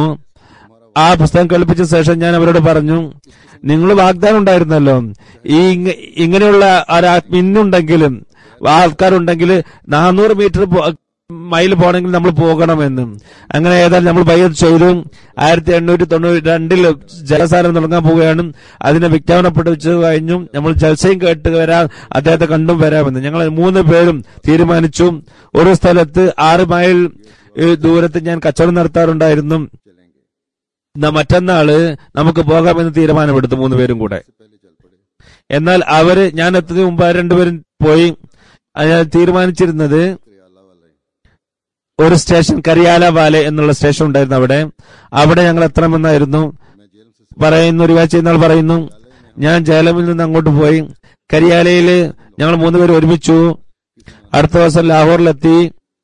ആ പുസ്തകം കേൾപ്പിച്ച ശേഷം ഞാൻ അവരോട് പറഞ്ഞു നിങ്ങൾ വാഗ്ദാനം ഉണ്ടായിരുന്നല്ലോ ഈ ഇങ്ങ- ഇങ്ങനെയുള്ള ഒരാ ഇന്നുണ്ടെങ്കിലും ആൾക്കാരുണ്ടെങ്കിൽ നാനൂറ് മീറ്റർ മൈൽ പോകണമെങ്കിൽ നമ്മൾ പോകണമെന്ന് അങ്ങനെ ഏതായാലും നമ്മൾ ബയ്യത് ചെയ്തു ആയിരത്തി എണ്ണൂറ്റി തൊണ്ണൂറ്റി രണ്ടിൽ ജലസാരം തുടങ്ങാൻ പോവുകയാണ് അതിനെ വിജ്ഞാപനപ്പെടുവിച്ചു കഴിഞ്ഞു നമ്മൾ ജൽസയും കേട്ട് വരാം അദ്ദേഹത്തെ കണ്ടും വരാമെന്ന് ഞങ്ങൾ മൂന്ന് പേരും തീരുമാനിച്ചു ഒരു സ്ഥലത്ത് ആറ് മൈൽ ഏ, ദൂരത്ത് ഞാൻ കച്ചവടം നടത്താറുണ്ടായിരുന്നു चलेंगे എന്നാ മറ്റന്നാള് നമുക്ക് പോകാമെന്ന് തീരുമാനമെടുത്തു മൂന്ന് പേരും കൂടെ से पहले चल पड़े എന്നാൽ അവര് ഞാൻ എത്തുന്നതിന് മുമ്പ് അവർ രണ്ടുപേരും പോയി അയാൾ തീരുമാനിച്ചിരുന്നത് करियाला वाले ഒരു സ്റ്റേഷൻ കരിയാല വാലെ എന്നുള്ള സ്റ്റേഷൻ ഉണ്ടായിരുന്നു അവിടെ അവിടെ ഞങ്ങൾ എത്തണമെന്നായിരുന്നു मैं जेल से പറയുന്നു ഒരു വാച്ച് ചെയ്യുന്ന ആൾ പറയുന്നു ഞാൻ ജേലമിൽ നിന്ന് അങ്ങോട്ട് പോയി കരിയാലയില് ഞങ്ങൾ മൂന്നുപേരും ഒരുമിച്ചു അടുത്ത ദിവസം ലാഹോറിലെത്തി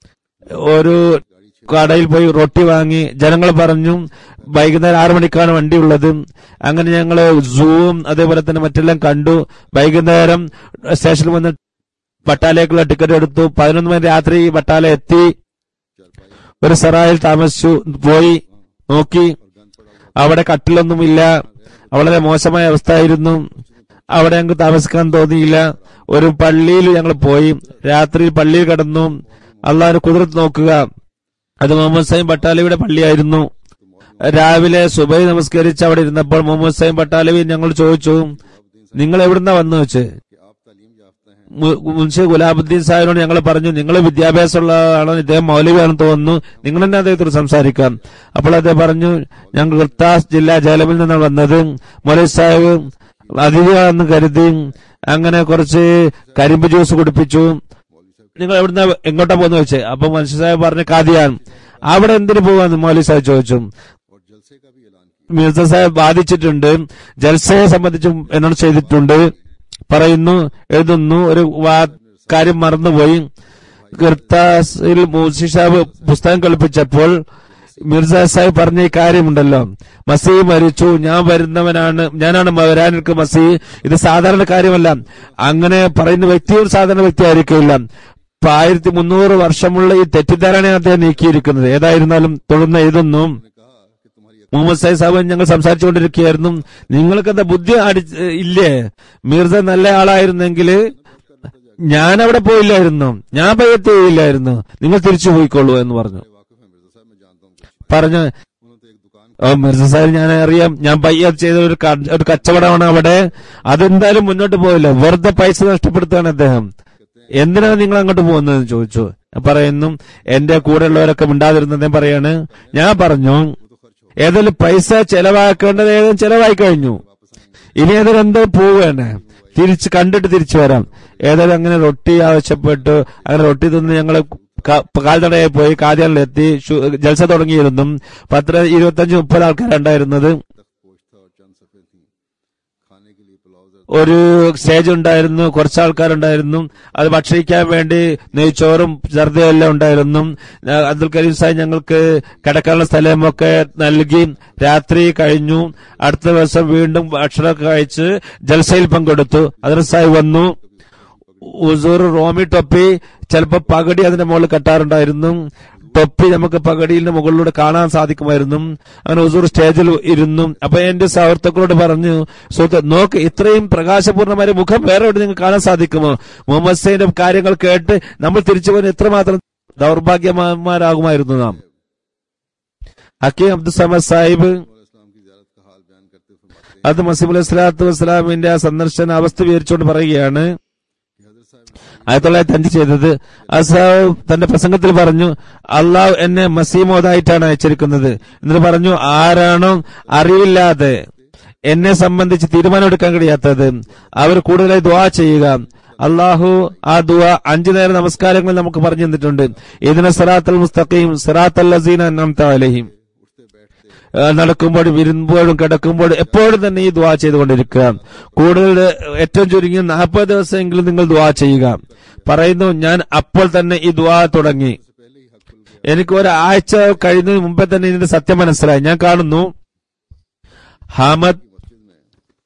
ഒരു കടയിൽ പോയി റൊട്ടി വാങ്ങി ജനങ്ങൾ പറഞ്ഞു വൈകുന്നേരം ആറു മണിക്കാണ് വണ്ടി ഉള്ളത് അങ്ങനെ ഞങ്ങൾ സൂവും അതേപോലെ തന്നെ മറ്റെല്ലാം കണ്ടു വൈകുന്നേരം സ്റ്റേഷനിൽ വന്ന് ബട്ടാലയ്ക്കുള്ള ടിക്കറ്റ് എടുത്തു പതിനൊന്ന് മണി രാത്രി ബട്ടാല എത്തി चल पाए ഒരു സറായിൽ താമസിച്ചു പോയി നോക്കി അവിടെ കട്ടിലൊന്നുമില്ല വളരെ മോശമായ അവസ്ഥയായിരുന്നു അവിടെ ഞങ്ങൾക്ക് താമസിക്കാൻ തോന്നിയില്ല ഒരു പള്ളിയിൽ ഞങ്ങൾ പോയി രാത്രി പള്ളിയിൽ കിടന്നു അള്ളാഹിന് കുതിർത്ത് നോക്കുക അത് മുഹമ്മദ് സൈം പട്ടാലവിയുടെ പള്ളിയായിരുന്നു രാവിലെ സുബൈ നമസ്കരിച്ച് അവിടെ ഇരുന്നപ്പോൾ മുഹമ്മദ് സൈം പട്ടാലവി ഞങ്ങൾ ചോദിച്ചു നിങ്ങൾ എവിടുന്നാ വന്നു വെച്ച് कि आप तालीम याफ्ता हैं മു- മുൻഷി ഗുലാബുദ്ദീൻ സാഹിബിനോട് ഞങ്ങൾ പറഞ്ഞു നിങ്ങൾ വിദ്യാഭ്യാസമുള്ളതാണോ ഇദ്ദേഹം മൗലവിയാണെന്ന് തോന്നുന്നു നിങ്ങൾ തന്നെ അദ്ദേഹത്തോട് സംസാരിക്കാം അപ്പോൾ അദ്ദേഹം പറഞ്ഞു ഞങ്ങൾ ഗുർത്താസ് ജില്ലാ ജലമിൽ നിന്നാണ് വന്നത് മൗലവി സാഹിബ് അതിഥിയാണെന്ന് കരുതി അങ്ങനെ കുറച്ച് കരിമ്പ് ജ്യൂസ് കുടിപ്പിച്ചു നിങ്ങൾ എവിടുന്ന എങ്ങോട്ടാ പോകുന്ന വെച്ച് അപ്പൊ മനുഷ്യ സാഹിബ് പറഞ്ഞു കാദിയാൻ അവിടെ എന്തിനു പോവാന്ന് മൗലവി സാഹിബ് ചോദിച്ചു और जलसे का भी ऐलान किया മിർസ സാഹിബ് ബാധിച്ചിട്ടുണ്ട് ജൽസയെ സംബന്ധിച്ചും എന്നോട് ചെയ്തിട്ടുണ്ട് പറയുന്നു എഴുതുന്നു ഒരു വാ- കാര്യം മറന്നുപോയി ഗിർത്താസിൽ മൂസി സാഹിബ് പുസ്തകം കളിപ്പിച്ചപ്പോൾ മിർസ സാഹിബ് പറഞ്ഞ ഈ കാര്യമുണ്ടല്ലോ മസീ മരിച്ചു ഞാൻ വരുന്നവനാണ് ഞാനാണ് വരാനിരിക്കും മസീ ഇത് സാധാരണ കാര്യമല്ല അങ്ങനെ പറയുന്ന വ്യക്തി ഒരു സാധാരണ വ്യക്തി ആയിരിക്കില്ല ഇപ്പൊ ആയിരത്തി മുന്നൂറ് വർഷമുള്ള ഈ തെറ്റിദ്ധാരണയാണ് അദ്ദേഹം നീക്കിയിരിക്കുന്നത് ഏതായിരുന്നാലും തുടർന്ന് എഴുതുന്നു ने कहा कि तुम्हारी മുഹമ്മദ് സൈദ് സാഹിബ് ഞങ്ങൾ സംസാരിച്ചുകൊണ്ടിരിക്കുകയായിരുന്നു നിങ്ങൾക്ക് എന്താ ബുദ്ധി അടി ഇല്ലേ മീർസ നല്ല ആളായിരുന്നെങ്കിൽ ഞാൻ അവിടെ പോയില്ലായിരുന്നു ഞാൻ പയ്യത്തില്ലായിരുന്നു നിങ്ങൾ തിരിച്ചു പോയിക്കോളൂ എന്ന് പറഞ്ഞു वाकिफ है मिर्जा साहब मैं जानता हूँ कुछ പറഞ്ഞു उन्होंने तो एक दुकान ഓ മിർസ സാഹിബ് ഞാൻ അറിയാം ഞാൻ പയ്യ ചെയ്ത ഒരു ക- ഒരു കച്ചവടമാണ് അവിടെ അതെന്തായാലും മുന്നോട്ട് പോയില്ല വെറുതെ പൈസ നഷ്ടപ്പെടുത്തുകയാണ് അദ്ദേഹം എന്തിനാണ് നിങ്ങൾ അങ്ങോട്ട് പോകുന്നതെന്ന് ചോദിച്ചു ഞാൻ പറയുന്നു എന്റെ കൂടെയുള്ളവരൊക്കെ മിണ്ടാതിരുന്നത് പറയാണ് ഞാൻ പറഞ്ഞു ഏതായാലും പൈസ ചെലവാക്കേണ്ടത് ഏതായാലും ചെലവായി കഴിഞ്ഞു ഇനി ഏതായാലും എന്തോ പോവുകയാണ് തിരിച്ച് കണ്ടിട്ട് തിരിച്ചു വരാം ഏതായാലും അങ്ങനെ റൊട്ടി ആവശ്യപ്പെട്ടു അങ്ങനെ റൊട്ടി തിന്ന് ഞങ്ങൾ കാൽത്തടയിൽ പോയി കാദ്യാനിലെത്തി ശു- ജൽസ തുടങ്ങിയിരുന്നു പത്ത് ഇരുപത്തഞ്ച് മുപ്പത് ആൾക്കാരുണ്ടായിരുന്നത് तख्त पोश था और चंद सफ़े थी खाने के लिए पुलाव जर ഒരു സ്റ്റേജ് ഉണ്ടായിരുന്നു കുറച്ച് ആൾക്കാരുണ്ടായിരുന്നു അത് ഭക്ഷണിക്കാൻ വേണ്ടി നെയ്ച്ചോറും ജർദയും എല്ലാം ഉണ്ടായിരുന്നു ആ, അബ്ദുൽ കരീം സാഹിബ് ഞങ്ങൾക്ക് കിടക്കാനുള്ള സ്ഥലമൊക്കെ നൽകി രാത്രി കഴിഞ്ഞു അടുത്ത ദിവസം വീണ്ടും ഭക്ഷണമൊക്കെ കഴിച്ച് ജൽസയിൽ പങ്കെടുത്തു അതിന് സാഹിബ് വന്നു ഉസൂർ റോമി ടൊപ്പി ചിലപ്പോ പകടി അതിന്റെ മുകളിൽ കെട്ടാറുണ്ടായിരുന്നു ടൊപ്പി നമുക്ക് പകടിയുടെ മുകളിലൂടെ കാണാൻ സാധിക്കുമായിരുന്നു അങ്ങനെ ഉസൂർ സ്റ്റേജിൽ ഇരുന്നു അപ്പൊ എന്റെ സുഹൃത്തുക്കളോട് പറഞ്ഞു സുഹൃത്ത് നോക്ക് ഇത്രയും പ്രകാശപൂർണ്ണമായ മുഖം വേറെ എവിടെ നിങ്ങൾക്ക് കാണാൻ സാധിക്കുമോ മുഹമ്മദ് സൈന്റെ കാര്യങ്ങൾ കേട്ട് നമ്മൾ തിരിച്ചു പോകുന്ന എത്രമാത്രം ദൗർഭാഗ്യമാരാകുമായിരുന്നു നാം ഹക്കീം അബ്ദുൽ സമദ് സാഹിബ് इस्लाम की ज़्यारत का हाल बयान करते हुए फरमाते हैं അത് മസീം അലൈഹി സ്വലാത്തു വസ്സലാമിന്റെ ആ സന്ദർശന അവസ്ഥ വിവരിച്ചുകൊണ്ട് പറയുകയാണ് कि हजरत साहब ആയിരത്തി തൊള്ളായിരത്തി അഞ്ച് ചെയ്തത് അസാവ് തന്റെ പ്രസംഗത്തിൽ പറഞ്ഞു അള്ളാഹ് എന്നെ മസീമോദായിട്ടാണ് അയച്ചിരിക്കുന്നത് എന്നിട്ട് പറഞ്ഞു ആരാണോ അറിവില്ലാതെ എന്നെ സംബന്ധിച്ച് തീരുമാനമെടുക്കാൻ കഴിയാത്തത് അവർ കൂടുതലായി ദുആ ചെയ്യുക അള്ളാഹു ആ ദുആ അഞ്ചു നേരം നമസ്കാരങ്ങൾ നമുക്ക് പറഞ്ഞു തന്നിട്ടുണ്ട് ഇതിനെ സിറാത്തൽ മുസ്തഖീം സിറാത്തൽ ലസീന അൻഅംത അലൈഹിം उठते बैठते ആ, നടക്കുമ്പോഴും ഇരുമ്പോഴും കിടക്കുമ്പോഴും എപ്പോഴും തന്നെ ഈ ദുവാ ചെയ്തുകൊണ്ടിരിക്കുക കൂടുതൽ ഏറ്റവും ചുരുങ്ങി നാൽപ്പത് ദിവസമെങ്കിലും നിങ്ങൾ ദുവാ ചെയ്യുക പറയുന്നു ഞാൻ അപ്പോൾ തന്നെ ഈ ദുവാ തുടങ്ങി से पहले ही हक खुल गया എനിക്ക് ഒരാഴ്ച കഴിയുന്നതിന് മുമ്പേ തന്നെ ഇതിന്റെ സത്യം മനസ്സിലായി ഞാൻ കാണുന്നു ഹാമദ് मस्जिद में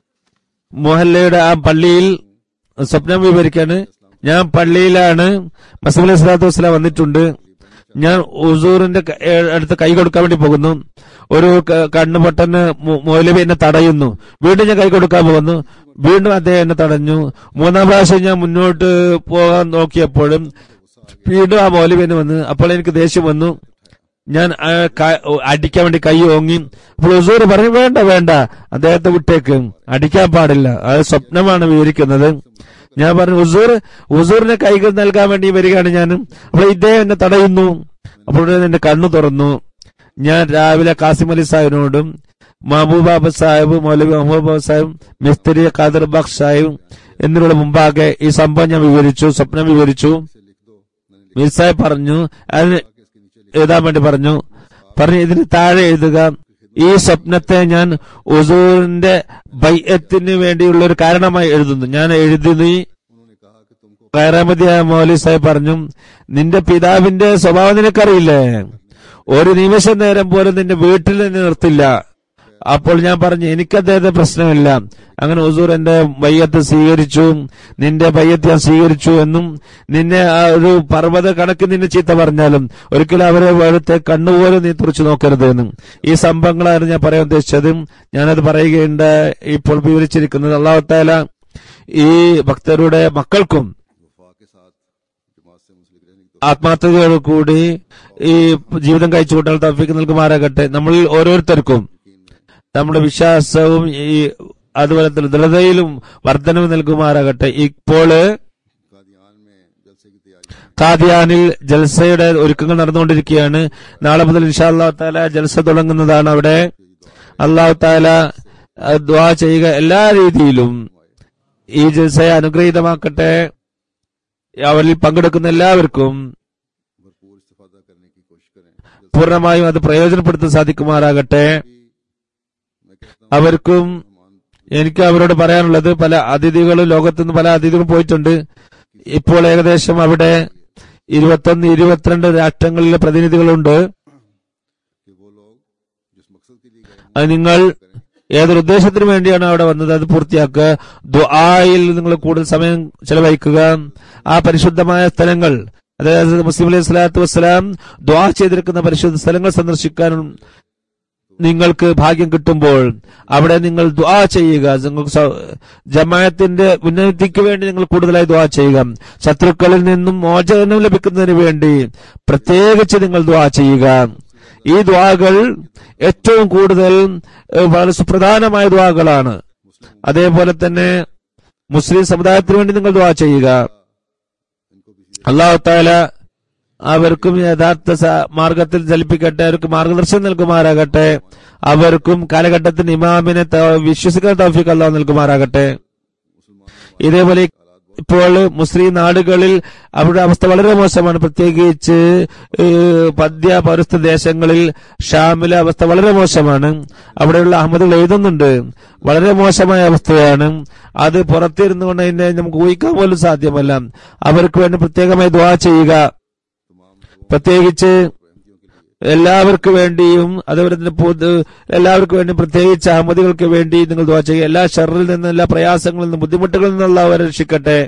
മൊഹല്ലയുടെ ആ പള്ളിയിൽ സ്വപ്നം വിവരിക്കാണ് ഞാൻ പള്ളിയിലാണ് മസീം അലൈഹി സ്വലാത്തു വസ്സലാം വന്നിട്ടുണ്ട് ഞാൻ ഉസൂറിന്റെ ക- ഏ, അടുത്ത് കൈ കൊടുക്കാൻ വേണ്ടി പോകുന്നു ഒരു ക- കണ്ണ് പൊട്ടന് മു- മൗലവി എന്നെ തടയുന്നു വീണ്ടും ഞാൻ കൈ കൊടുക്കാൻ പോകുന്നു വീണ്ടും അദ്ദേഹം എന്നെ തടഞ്ഞു മൂന്നാം പ്രാവശ്യം ഞാൻ മുന്നോട്ട് പോകാൻ നോക്കിയപ്പോഴും വീണ്ടും ആ മൗലവി എന്നെ വന്ന് അപ്പോൾ എനിക്ക് ദേഷ്യം വന്നു ഞാൻ ആ ക- അടിക്കാൻ വേണ്ടി കൈ ഓങ്ങി അപ്പോൾ ഉസൂർ പറഞ്ഞു വേണ്ട വേണ്ട അദ്ദേഹത്തെ വിട്ടേക്ക് അടിക്കാൻ പാടില്ല അത് സ്വപ്നമാണ് വിവരിക്കുന്നത് ഞാൻ പറഞ്ഞു ഉസൂർ ഉസൂറിന് കൈകൾ നൽകാൻ വേണ്ടി വരികയാണ് ഞാൻ അപ്പോൾ ഇദ്ദേഹം എന്നെ തടയുന്നു അപ്പോൾ ഉടനെ എന്റെ കണ്ണു തുറന്നു ഞാൻ രാവിലെ കാസിം അലി സാഹിബിനോടും മഹബൂബാബ സാഹിബ് മൗലവി മഹബൂബ സാഹിബ് മിസ്ത്രി ഖാദർ ബഖ് സാഹിബ് എന്നിവരുടെ മുമ്പാകെ ഈ സംഭവം ഞാൻ വിവരിച്ചു സ്വപ്നം വിവരിച്ചു से लिख दो मैंने മീർ സാഹിബ് പറഞ്ഞു അതിന് लिखा कि इसके नीचे എഴുതാൻ വേണ്ടി പറഞ്ഞു പറഞ്ഞു ഇതിന് താഴെ എഴുതുക ഈ സ്വപ്നത്തെ ഞാൻ ഉസൂറിന്റെ ബൈഅത്തിന് വേണ്ടിയുള്ള ഒരു കാരണമായി എഴുതുന്നു ഞാൻ എഴുതി उन्होंने कहा कि तुमको കയറാമതിയായ മൗലി സാഹിബ് പറഞ്ഞു നിന്റെ പിതാവിന്റെ സ്വഭാവം നിനക്കറിയില്ലേ ഒരു നിമിഷം നേരം പോലും നിന്റെ വീട്ടിൽ നിന്ന് നിർത്തില്ല അപ്പോൾ ഞാൻ പറഞ്ഞു എനിക്ക് അദ്ദേഹത്തെ പ്രശ്നമില്ല അങ്ങനെ ഉസൂർ എന്റെ ബയ്യത്ത് സ്വീകരിച്ചു നിന്റെ ബയ്യത്ത് ഞാൻ സ്വീകരിച്ചു എന്നും നിന്നെ ആ ഒരു പർവ്വത കണക്ക് നിന്നെ ചീത്ത പറഞ്ഞാലും ഒരിക്കലും അവരെ വെളുത്തെ കണ്ണുപോലും നീ തുറച്ചു നോക്കരുത് എന്നും ഈ സംഭവങ്ങളായിരുന്നു ഞാൻ പറയാൻ ഉദ്ദേശിച്ചത് ഞാനത് പറയുകയുണ്ട് ഇപ്പോൾ വിവരിച്ചിരിക്കുന്നത് അള്ളാഹുത്താല ഈ ഭക്തരുടെ മക്കൾക്കും वफा के साथ जमात से मुंसलिक रहने की ആത്മാർത്ഥതയോട് കൂടി ഈ ജീവിതം കഴിച്ചു കൂട്ടാൻ തഫീക്ക് നൽകുമാറാകട്ടെ നമ്മളിൽ ഓരോരുത്തർക്കും നമ്മുടെ വിശ്വാസവും ഈ അതുപോലെ തന്നെ ദൃഢതയിലും വർധനവ് നൽകുമാറാകട്ടെ ഇപ്പോൾ कादियान में जलसे की तैयारी है। കാദിയാനിൽ ജൽസയുടെ ഒരുക്കങ്ങൾ നടന്നുകൊണ്ടിരിക്കുകയാണ് നാളെ മുതൽ ഇൻഷാ അള്ളാഹു താല ജൽസ തുടങ്ങുന്നതാണ് അവിടെ അള്ളാഹു താല അഹ് ദ്വാ ചെയ്യുക എല്ലാ രീതിയിലും ഈ ജൽസയെ അനുഗ്രഹീതമാക്കട്ടെ അവരിൽ പങ്കെടുക്കുന്ന എല്ലാവർക്കും भरपूर इस्तेफादा करने की कोशिश करें जलसे പൂർണ്ണമായും അത് പ്രയോജനപ്പെടുത്താൻ സാധിക്കുമാറാകട്ടെ की मैं कहता हूँ അവർക്കും मेहमान എനിക്ക് അവരോട് പറയാനുള്ളത് പല അതിഥികളും ലോകത്തുനിന്ന് പല അതിഥികളും പോയിട്ടുണ്ട് ഇപ്പോൾ ഏകദേശം അവിടെ ഇരുപത്തൊന്ന് ഇരുപത്തിരണ്ട് രാഷ്ട്രങ്ങളിലെ പ്രതിനിധികളുണ്ട് कि वो लोग जिस मकसद के लिए गए हैं, അത് നിങ്ങൾ ഏതൊരു ഉദ്ദേശത്തിന് വേണ്ടിയാണ് അവിടെ വന്നത് അത് പൂർത്തിയാക്കുക ദുആയിൽ നിങ്ങൾ കൂടുതൽ സമയം ചെലവഴിക്കുക ആ പരിശുദ്ധമായ സ്ഥലങ്ങൾ അതായത് മുസ്ലിം അലൈഹി സ്വലാത്തു വസ്സലാം ദുആ ചെയ്തിരിക്കുന്ന പരിശുദ്ധ സ്ഥലങ്ങൾ സന്ദർശിക്കാനും നിങ്ങൾക്ക് ഭാഗ്യം കിട്ടുമ്പോൾ അവിടെ നിങ്ങൾ ദുആ ചെയ്യുക നിങ്ങൾക്ക് സ- ജമാഅത്തിന്റെ ഉന്നതിക്ക് വേണ്ടി നിങ്ങൾ കൂടുതലായി ദുആ ചെയ്യുക ശത്രുക്കളിൽ നിന്നും മോചനം ലഭിക്കുന്നതിന് വേണ്ടി പ്രത്യേകിച്ച് നിങ്ങൾ ദുആ ചെയ്യുക ഈ ദ്വാകൾ ഏറ്റവും കൂടുതൽ ഏഹ്, വളരെ സുപ്രധാനമായ ദ്വാകളാണ് അതേപോലെ തന്നെ മുസ്ലിം സമുദായത്തിന് വേണ്ടി നിങ്ങൾ ദ്വാ ചെയ്യുക इनको किसी അള്ളാഹു താല അവർക്കും യഥാർത്ഥ സ- മാർഗത്തിൽ ചലിപ്പിക്കട്ടെ അവർക്ക് മാർഗദർശനം നൽകുമാറാകട്ടെ അവർക്കും കാലഘട്ടത്തിന് ഇമാമിനെ ത- വിശ്വസിക്കാൻ തൗഫീഖ് അള്ളാഹു നൽകുമാറാകട്ടെ ഇതേപോലെ ഇപ്പോൾ മുസ്ലിം നാടുകളിൽ അവരുടെ അവസ്ഥ വളരെ മോശമാണ് പ്രത്യേകിച്ച് ഏഹ്, പദ്യ പൗരസ്ത്യ ദേശങ്ങളിൽ ഷാമിലെ അവസ്ഥ വളരെ മോശമാണ് അവിടെയുള്ള അഹമ്മദുകൾ എഴുതുന്നുണ്ട് വളരെ മോശമായ അവസ്ഥയാണ് അത് പുറത്തിരുന്നു കൊണ്ട് അതിനെ നമുക്ക് ഊഹിക്കാൻ പോലും സാധ്യമല്ല അവർക്ക് വേണ്ടി പ്രത്യേകമായി ദുആ ചെയ്യുക പ്രത്യേകിച്ച് എല്ലാവർക്കും വേണ്ടിയും അതുപോലെ തന്നെ പൊതു എല്ലാവർക്കും വേണ്ടി പ്രത്യേകിച്ച് അഹമ്മദികൾക്ക് വേണ്ടി നിങ്ങൾ ദുആ ചെയ്യുക എല്ലാ ഷറിൽ നിന്നും എല്ലാ പ്രയാസങ്ങളിൽ നിന്നും ബുദ്ധിമുട്ടുകളിൽ നിന്നുള്ള അവരെ രക്ഷിക്കട്ടെ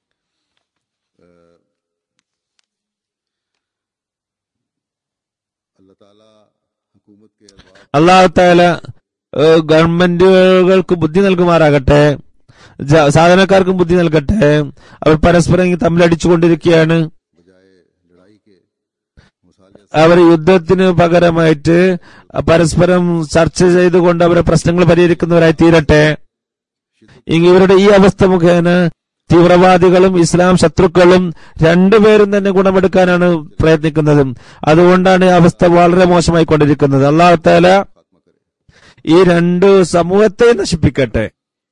अल्लाह ताला हुकूमत के अरबाब അള്ളാഹു താല ഏഹ്, ഗവൺമെന്റുകൾക്ക് ബുദ്ധി നൽകുമാറാകട്ടെ ജ- സാധാരണക്കാർക്കും ബുദ്ധി നൽകട്ടെ അവർ പരസ്പരം തമ്മിലടിച്ചുകൊണ്ടിരിക്കുകയാണ് बजाय लड़ाई के मसाले അവർ യുദ്ധത്തിന് പകരമായിട്ട് പരസ്പരം ചർച്ച ചെയ്തുകൊണ്ട് അവരെ പ്രശ്നങ്ങൾ പരിഹരിക്കുന്നവരായി തീരട്ടെ ഇങ്ങ ഇവരുടെ ഈ അവസ്ഥ മുഖേന തീവ്രവാദികളും ഇസ്ലാം ശത്രുക്കളും രണ്ടുപേരും തന്നെ ഗുണമെടുക്കാനാണ് പ്രയത്നിക്കുന്നത് അതുകൊണ്ടാണ് ഈ അവസ്ഥ വളരെ മോശമായി കൊണ്ടിരിക്കുന്നത് അള്ളാഹു താല खात्मा करे ഈ രണ്ട് സമൂഹത്തെ നശിപ്പിക്കട്ടെ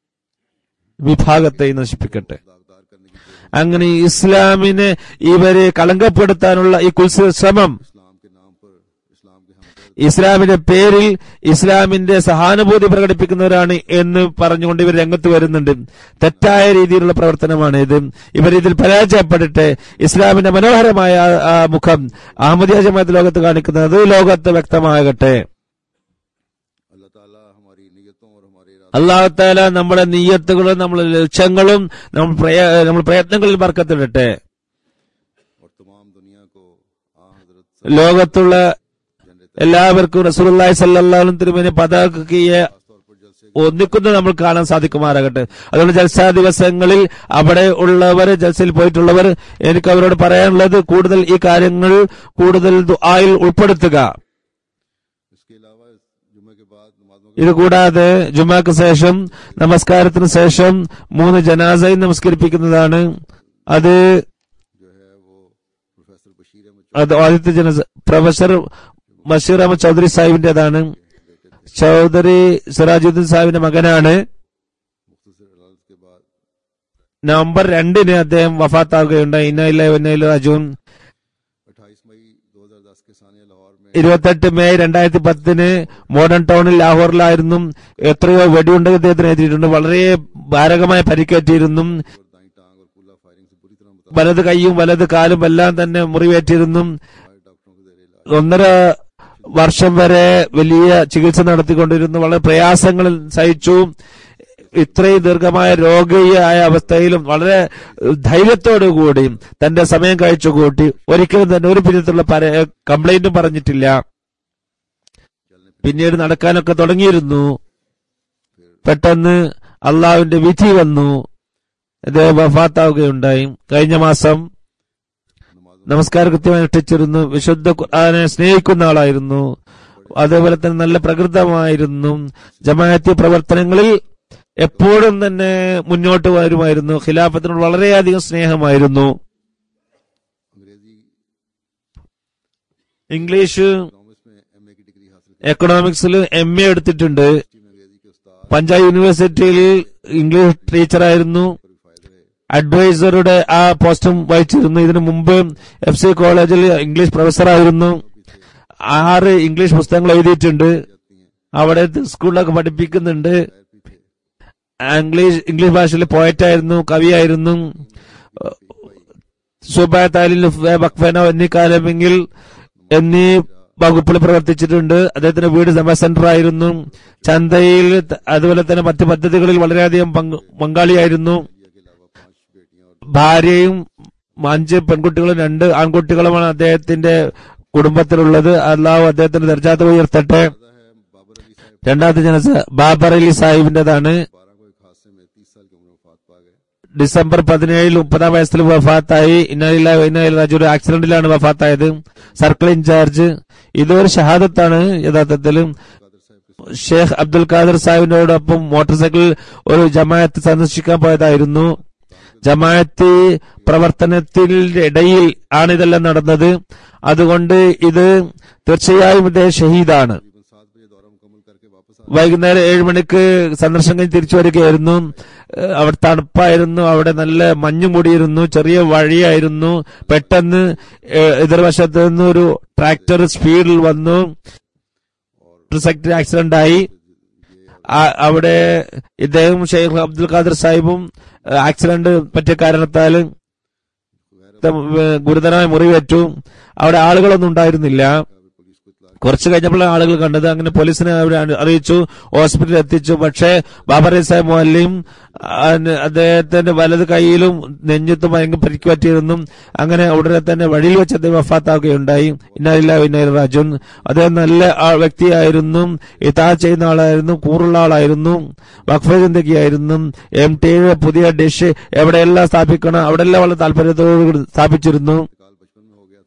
വിഭാഗത്തെ നശിപ്പിക്കട്ടെ दागदार करने की जो അങ്ങനെ ഈ ഇസ്ലാമിനെ ഇവരെ കളങ്കപ്പെടുത്താനുള്ള ഈ കുൽസ ശ്രമം इस्लाम के नाम पर इस्लाम के हमदर्द ഇസ്ലാമിന്റെ പേരിൽ ഇസ്ലാമിന്റെ സഹാനുഭൂതി പ്രകടിപ്പിക്കുന്നവരാണ് എന്ന് പറഞ്ഞുകൊണ്ട് ഇവർ രംഗത്ത് വരുന്നുണ്ട് തെറ്റായ രീതിയിലുള്ള പ്രവർത്തനമാണ് ഇത് ഇവർ ഇതിൽ പരാജയപ്പെടട്ടെ ഇസ്ലാമിന്റെ മനോഹരമായ ആ- ആ മുഖം അഹമ്മദിയ ജമാഅത്ത് ലോകത്ത് കാണിക്കുന്നത് അത് ലോകത്ത് വ്യക്തമാകട്ടെ अल्लाह ताला हमारी नीयतों और हमारे इरादों അള്ളാഹുത്താല നമ്മുടെ നീയത്തുകളും നമ്മുടെ ലക്ഷ്യങ്ങളും നമ്മൾ പ്രയ- നമ്മുടെ പ്രയത്നങ്ങളിൽ ബർക്കത്തിടട്ടെ और तमाम दुनिया को आ हजरत ലോകത്തുള്ള जनरेट എല്ലാവർക്കും റസൂലുള്ളാഹി സല്ലല്ലാഹു തിരുമേനി പതാകയെ तौर पर जलसे ഒന്നിക്കുന്നത് നമ്മൾ കാണാൻ സാധിക്കുമാറാകട്ടെ അതുകൊണ്ട് ജൽസാ ദിവസങ്ങളിൽ അവിടെ ഉള്ളവർ ജൽസയിൽ പോയിട്ടുള്ളവർ എനിക്ക് അവരോട് പറയാനുള്ളത് കൂടുതൽ ഈ കാര്യങ്ങൾ കൂടുതൽ ദുആയിൽ ഉൾപ്പെടുത്തുക इसके अलावा इस जुमे के बाद नमाजों ഇത് കൂടാതെ ജുമാക്ക് ശേഷം നമസ്കാരത്തിന് ശേഷം മൂന്ന് ജനാസയും നമസ്കരിപ്പിക്കുന്നതാണ് അത് के जो है वो प्रोफेसर बशीर अहमद അത് ആദ്യത്തെ ജനസ പ്രൊഫസർ ബഷീർ അഹമ്മദ് ചൗധരി സാഹിബിന്റേതാണ് ചൗധരി സിറാജുദ്ദീൻ സാഹിബിന്റെ മകനാണ് मुख्तर अदालत के बाद നവംബർ രണ്ടിന് അദ്ദേഹം വഫാത്താവുകയുണ്ടായി ഇന്നയില്ല ഇന്നയില്ല അജൂൻ अट्ठाईस मई 2010 के सानिया लाहौर में ഇരുപത്തെട്ട് മെയ് രണ്ടായിരത്തി പത്തിന് മോഡേൺ ടൗണിൽ ലാഹോറിലായിരുന്നു എത്രയോ വെടിയുണ്ട ഇദ്ദേഹത്തിന് എത്തിയിട്ടുണ്ട് വളരെ മാരകമായ പരിക്കേറ്റിരുന്നു और दाई टांग और कुल्ला फायरिंग से बुरी तरह मुताबिक വലത് കൈയും വലത് കാലും എല്ലാം തന്നെ മുറിവേറ്റിരുന്നു डॉक्टरों के जेर इलाज ഒന്നര വർഷം വരെ വലിയ ചികിത്സ നടത്തിക്കൊണ്ടിരുന്നു വളരെ പ്രയാസങ്ങൾ സഹിച്ചു ഇത്രയും ദീർഘമായ രോഗിയായ അവസ്ഥയിലും വളരെ ധൈര്യത്തോടു കൂടി തന്റെ സമയം കഴിച്ചു കൂട്ടി ഒരിക്കലും തന്നെ ഒരു വിധത്തിലുള്ള കംപ്ലൈന്റും പറഞ്ഞിട്ടില്ല പിന്നീട് നടക്കാനൊക്കെ തുടങ്ങിയിരുന്നു പെട്ടെന്ന് അള്ളാഹുവിന്റെ വിധി വന്നു അദ്ദേഹം വഫാത്താവുകയുണ്ടായി കഴിഞ്ഞ മാസം നമസ്കാരം കൃത്യമായി അനുഷ്ഠിച്ചിരുന്നു വിശുദ്ധ ഖുർആനെ സ്നേഹിക്കുന്ന ആളായിരുന്നു അതേപോലെ തന്നെ നല്ല പ്രകൃതമായിരുന്നു ജമാഅത്തി പ്രവർത്തനങ്ങളിൽ എപ്പോഴും തന്നെ മുന്നോട്ട് വരുമായിരുന്നു ഖിലാഫത്തിനോട് വളരെയധികം സ്നേഹമായിരുന്നു अंग्रेजी ഇംഗ്ലീഷ് इकोनॉमिक्स में एमए की डिग्री हासिल की എക്കണോമിക്സിൽ എം എ എടുത്തിട്ടുണ്ട് यूनिवर्सिटी में अंग्रेजी के उस्ताद പഞ്ചാബ് യൂണിവേഴ്സിറ്റിയിൽ ഇംഗ്ലീഷ് ടീച്ചറായിരുന്നു पर भी फायदे रहे അഡ്വൈസറുടെ ആ പോസ്റ്റും വഹിച്ചിരുന്നു ഇതിനു മുമ്പ് എഫ് സി കോളേജിൽ ഇംഗ്ലീഷ് പ്രൊഫസറായിരുന്നു ആറ് ഇംഗ്ലീഷ് പുസ്തകങ്ങൾ എഴുതിയിട്ടുണ്ട് जाती हैं അവിടെ സ്കൂളിലൊക്കെ പഠിപ്പിക്കുന്നുണ്ട് शायर भी थे ഇംഗ്ലീഷ് ഇംഗ്ലീഷ് ഭാഷയിൽ പോയറ്റായിരുന്നു കവിയായിരുന്നു സുബായ താലിൽ ബക്ഫനോ എന്നീ കാലമെങ്കിൽ എന്നീ വകുപ്പിൽ പ്രവർത്തിച്ചിട്ടുണ്ട് അദ്ദേഹത്തിന്റെ വീട് സമ സെന്റർ ആയിരുന്നു ചന്തയിൽ ത- അതുപോലെ തന്നെ മറ്റ് പദ്ധതികളിൽ വളരെയധികം പങ്ക് പങ്കാളിയായിരുന്നു लिया के अलावा पांच बेटियां और ഭാര്യയും അഞ്ച് പെൺകുട്ടികളും രണ്ട് ആൺകുട്ടികളുമാണ് അദ്ദേഹത്തിന്റെ കുടുംബത്തിലുള്ളത് അള്ളാഹു അദ്ദേഹത്തിന്റെ ദർജാത്ത് ഉയർത്തട്ടെ दादा है बाबर अली साहब രണ്ടാമത്തെ ജനസ ബാബർ അലി സാഹിബിന്റേതാണ് बारह को एक हादसे में तीस साल की उम्र में फात पा गए ഡിസംബർ പതിനേഴിൽ മുപ്പതാം വയസ്സിൽ വഫാത്തായി ഇന്നലില്ല ഇന്നലില്ല ഒരു ആക്സിഡന്റിലാണ് വഫാത്തായത് സർക്കിൾ ഇൻചാർജ് ഇതൊരു ഷഹാദത്താണ് യഥാർത്ഥത്തിൽ कादर साहब के ഷേഖ് അബ്ദുൽ ഖാദർ സാഹിബിനോടൊപ്പം മോട്ടോർ സൈക്കിളിൽ ഒരു ജമാഅത്ത് സന്ദർശിക്കാൻ പോയതായിരുന്നു ജമാഅത്ത് പ്രവർത്തനത്തിന്റെ ഇടയിൽ ആണ് ഇതെല്ലാം നടന്നത് അതുകൊണ്ട് ഇത് തീർച്ചയായും ഇദ്ദേഹം ഷഹീദാണ് तकरीबन सात बजे दौरा मुकम्मल करके वापस आ വൈകുന്നേരം ഏഴ് മണിക്ക് സന്ദർശനം കഴിഞ്ഞ് തിരിച്ചു വരികയായിരുന്നു ഏഹ് അവിടെ തണുപ്പായിരുന്നു അവിടെ നല്ല മഞ്ഞു മൂടിയിരുന്നു ചെറിയ വഴിയായിരുന്നു പെട്ടെന്ന് ഏഹ് എതിർവശത്ത് നിന്ന് ഒരു ട്രാക്ടർ സ്പീഡിൽ വന്നു സെക്ടറി ആക്സിഡന്റ് ആയി ആ- അവിടെ ഇദ്ദേഹം ഷെയ്ഖ് അബ്ദുൽ ഖാദർ സാഹിബും ഏഹ് ആക്സിഡന്റ് പറ്റിയ കാരണത്താൽ ഗുരുതരമായ മുറിവേറ്റു അവിടെ ആളുകളൊന്നും ഉണ്ടായിരുന്നില്ല पुलिस को इतला കുറച്ച് കഴിഞ്ഞപ്പോഴാണ് ആളുകൾ കണ്ടത് അങ്ങനെ പോലീസിനെ അവർ അറിയിച്ചു ഹോസ്പിറ്റലിൽ എത്തിച്ചു പക്ഷേ ബാബർ സാഹിബ് മൊല്ലിയും അദ്ദേഹത്തിന്റെ വലത് കൈയിലും നെഞ്ഞത്തും ഭയങ്കര പരിക്ക് പറ്റിയിരുന്നു അങ്ങനെ ഉടനെ തന്നെ വഴിയിൽ വെച്ച് അദ്ദേഹം വഫാത്താവുകയുണ്ടായി ഇന്നലില്ല ഇന്നല രാജുൻ അദ്ദേഹം നല്ല ആ- വ്യക്തിയായിരുന്നു ഇതാ ചെയ്യുന്ന ആളായിരുന്നു കൂറുള്ള ആളായിരുന്നു വഖഫ് ചിന്തകിയായിരുന്നു എം ടിയുടെ പുതിയ ഡിഷ് എവിടെയെല്ലാം സ്ഥാപിക്കണം അവിടെയെല്ലാം വളരെ താല്പര്യത്തോടുകൂടി സ്ഥാപിച്ചിരുന്നു इंतकाल बचपन में हो गया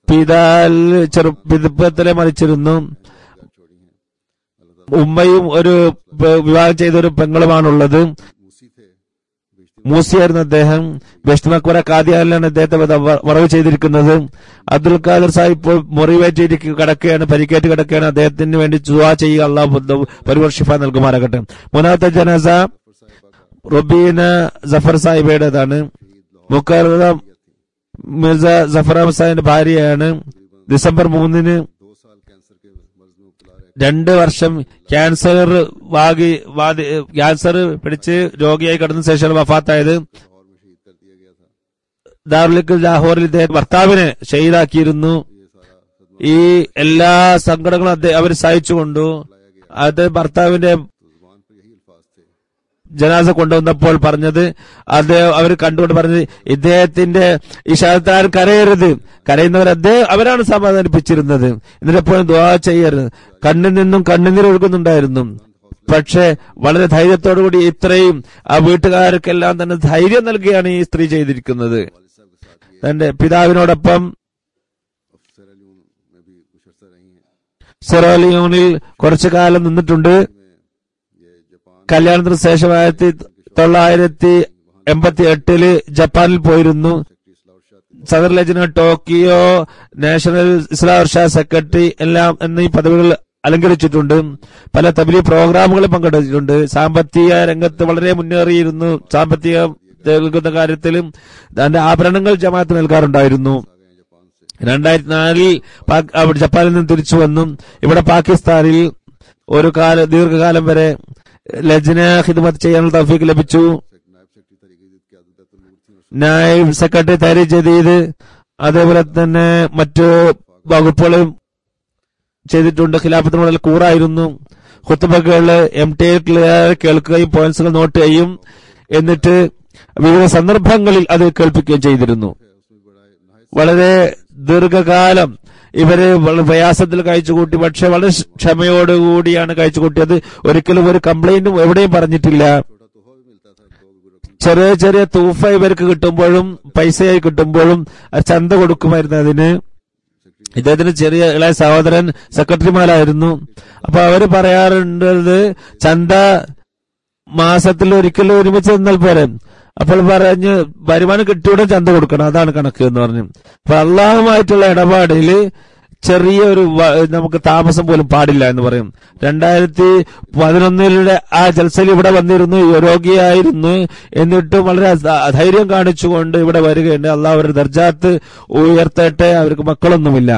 പിതാൽ ചെറുപ്പത്തിലെ മരിച്ചിരുന്നു छोड़ी हैं ഉമ്മയും ഒരു പ- വിവാഹം ചെയ്ത ഒരു പെങ്ങളുമാണുള്ളത് मूसी थे बेशती മൂസിയായിരുന്നു അദ്ദേഹം വെഷ്മക്വര കാദിയാലാണ് അദ്ദേഹത്തെ വധ- വ- വറവ് ചെയ്തിരിക്കുന്നത് അബ്ദുൽ ഖാദർ സാഹിബ് ഇപ്പോൾ മുറിവേറ്റ് കിടക്കുകയാണ് പരിക്കേറ്റ് കിടക്കുകയാണ് അദ്ദേഹത്തിന് വേണ്ടി ദുആ ചെയ്യുക അള്ളാഹു പരിവർ ഷിഫ നൽകുമാറാകട്ടെ മൂന്നാമത്തെ ജനാസ റുബീന ജഫർ സാഹിബയുടേതാണ് മുക്കറം മിർസ ജഫർ അഹമ്മദ് സാഹിബിന്റെ ഭാര്യയാണ് ഡിസംബർ മൂന്നിന് दो साल कैंसर के मर्ज में मुबतला रहे രണ്ട് വർഷം ക്യാൻസർ വാഗി വാദി ക്യാൻസർ പിടിച്ച് രോഗിയായി കിടന്ന ശേഷം വഫാത്തായത് लाहौर में शहीद कर दिया गया था ദാറുലിക്ക് ലാഹോറിൽ ഇദ്ദേഹം ഭർത്താവിനെ ഷെയ്ദാക്കിയിരുന്നു ये सारा सदमा ഈ എല്ലാ സങ്കടങ്ങളും അദ്ദേഹം അവർ സഹിച്ചുകൊണ്ടു അത് ഭർത്താവിന്റെ तो जुबान पर यही अल्फाज थे ജനാസ കൊണ്ടുവന്നപ്പോൾ പറഞ്ഞത് അദ്ദേഹം അവർ കണ്ടുകൊണ്ട് പറഞ്ഞത് ഇദ്ദേഹത്തിന്റെ ഈ ശാസ്ത്രാർ കരയരുത് കരയുന്നവർ അദ്ദേഹം അവരാണ് സമാധാനിപ്പിച്ചിരുന്നത് എന്നിട്ടെപ്പോഴും ദ്വാ ചെയ്യരുത് കണ്ണിൽ നിന്നും കണ്ണുനീർ ഒഴുകുന്നുണ്ടായിരുന്നു പക്ഷെ വളരെ ധൈര്യത്തോടുകൂടി ഇത്രയും ആ വീട്ടുകാർക്കെല്ലാം തന്നെ ധൈര്യം നൽകുകയാണ് ഈ സ്ത്രീ ചെയ്തിരിക്കുന്നത് वालिद साहब के साथ ये തന്റെ പിതാവിനോടൊപ്പം अफसर अलीन में भी कुछ अर्सा रही हैं സെറോലിയോണിൽ കുറച്ചു കാലം നിന്നിട്ടുണ്ട് में ये जापान കല്യാണത്തിന് ശേഷം ആയിരത്തി തൊള്ളായിരത്തി എൺപത്തി എട്ടില് ജപ്പാനിൽ പോയിരുന്നു सेक्रेटरी इस्लाउशाद സദർ ലജന ടോക്കിയോ നാഷണൽ ഇസ്ലാം ഷാ സെക്രട്ടറി എല്ലാം എന്നീ പദവികൾ അലങ്കരിച്ചിട്ടുണ്ട് പല തബിലി പ്രോഗ്രാമുകളിൽ പങ്കെടുത്തിട്ടുണ്ട് സാമ്പത്തിക രംഗത്ത് വളരെ മുന്നേറിയിരുന്നു സാമ്പത്തിക നൽകുന്ന കാര്യത്തിലും തന്റെ ആഭരണങ്ങൾ ജമാഅത്ത് നൽകാറുണ്ടായിരുന്നു आ गए हैं जापान से രണ്ടായിരത്തി നാലിൽ പാക്- അവിടെ ജപ്പാനിൽ നിന്ന് തിരിച്ചു വന്നു ഇവിടെ പാകിസ്ഥാനിൽ ഒരു കാല ദീർഘകാലം വരെ ലജ്ന ഹിദ്മത്ത് ചെയ്യാനുള്ള തൗഫീക്ക് ലഭിച്ചു नायब सेक्रेटरी तरीके जदीद की आदत നായിബ് സെക്രട്ടറി തരി ജദീദ് അതേപോലെ തന്നെ മറ്റു വകുപ്പുകളും ചെയ്തിട്ടുണ്ട് ഖിലാഫത്ത് മോഡൽ കൂറായിരുന്നു ഹുത്തുബകള് എം ടി കേൾക്കുകയും പോയിന്റ്സുകൾ നോട്ട് ചെയ്യും എന്നിട്ട് വിവിധ സന്ദർഭങ്ങളിൽ അത് കേൾപ്പിക്കുകയും ചെയ്തിരുന്നു उसमें बड़ा नायब വളരെ ദീർഘകാലം ഇവര് വളരെ പ്രയാസത്തിൽ കഴിച്ചുകൂട്ടി പക്ഷെ വളരെ ക്ഷമയോടുകൂടിയാണ് കഴിച്ചുകൂട്ടിയത് ഒരിക്കലും ഒരു കംപ്ലൈന്റും എവിടെയും പറഞ്ഞിട്ടില്ല छोटा तोहफा भी मिलता था दो बुजुर्ग ചെറിയ ചെറിയ തൂഫ ഇവർക്ക് കിട്ടുമ്പോഴും പൈസയായി കിട്ടുമ്പോഴും അത് ചന്ത കൊടുക്കുമായിരുന്നു അതിന് ഇദ്ദേഹത്തിന് ചെറിയ ഇളയ സഹോദരൻ സെക്രട്ടറിമാരായിരുന്നു അപ്പൊ അവര് പറയാറുണ്ടത് ചന്ത മാസത്തിൽ ഒരിക്കലും ഒരുമിച്ച് നിന്നാൽ പോരെ അപ്പോൾ പറഞ്ഞ് വരുമാനം കിട്ടിയുടെ ചന്ത കൊടുക്കണം അതാണ് കണക്ക് എന്ന് പറഞ്ഞു അപ്പൊ അള്ളാഹുമായിട്ടുള്ള ഇടപാടില് ചെറിയ ഒരു വ- നമുക്ക് താമസം പോലും പാടില്ല എന്ന് പറയും രണ്ടായിരത്തി പതിനൊന്നിലെ ആ ജൽസയിൽ ഇവിടെ വന്നിരുന്നു രോഗിയായിരുന്നു എന്നിട്ടും വളരെ ധ- ധൈര്യം കാണിച്ചുകൊണ്ട് ഇവിടെ വരികയുണ്ട് അള്ളാഹ് അവരുടെ ദർജാത്ത് ഉയർത്തട്ടെ അവർക്ക് മക്കളൊന്നുമില്ല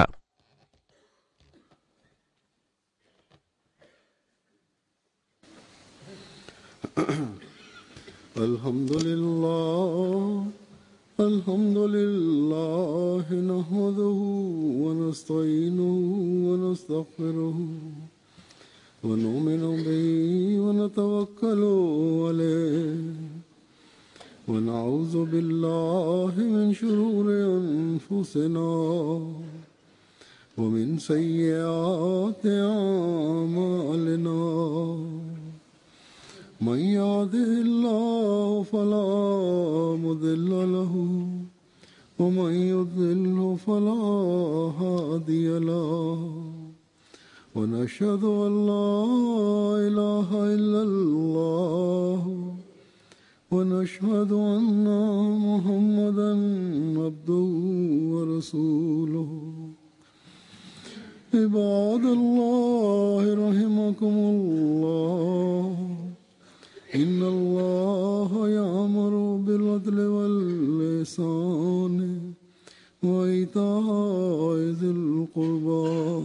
الحمد لله الحمد لله نحمده ونستعينه ونستغفره ونؤمن به ونتوكل عليه ونعوذ بالله من شرور أنفسنا ومن سيئات أعمالنا من يهده الله فلا مضل له ومن يضلل فلا هادي له ونشهد ان لا اله الا الله ونشهد ان محمدا عبده ورسوله عباد الله رحمكم الله إن الله يأمر بالعدل واللسان وإيتاء ذي القربى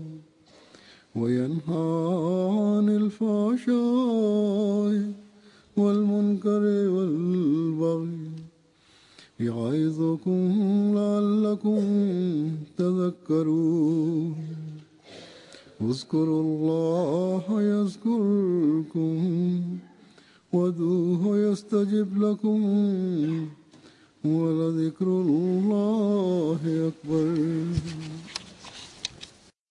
وينهى عن الفحشاء والمنكر والبغي يعظكم لعلكم تذكرون اذكروا الله يذكركم وادعوه يستجب لكم ولذكر الله أكبر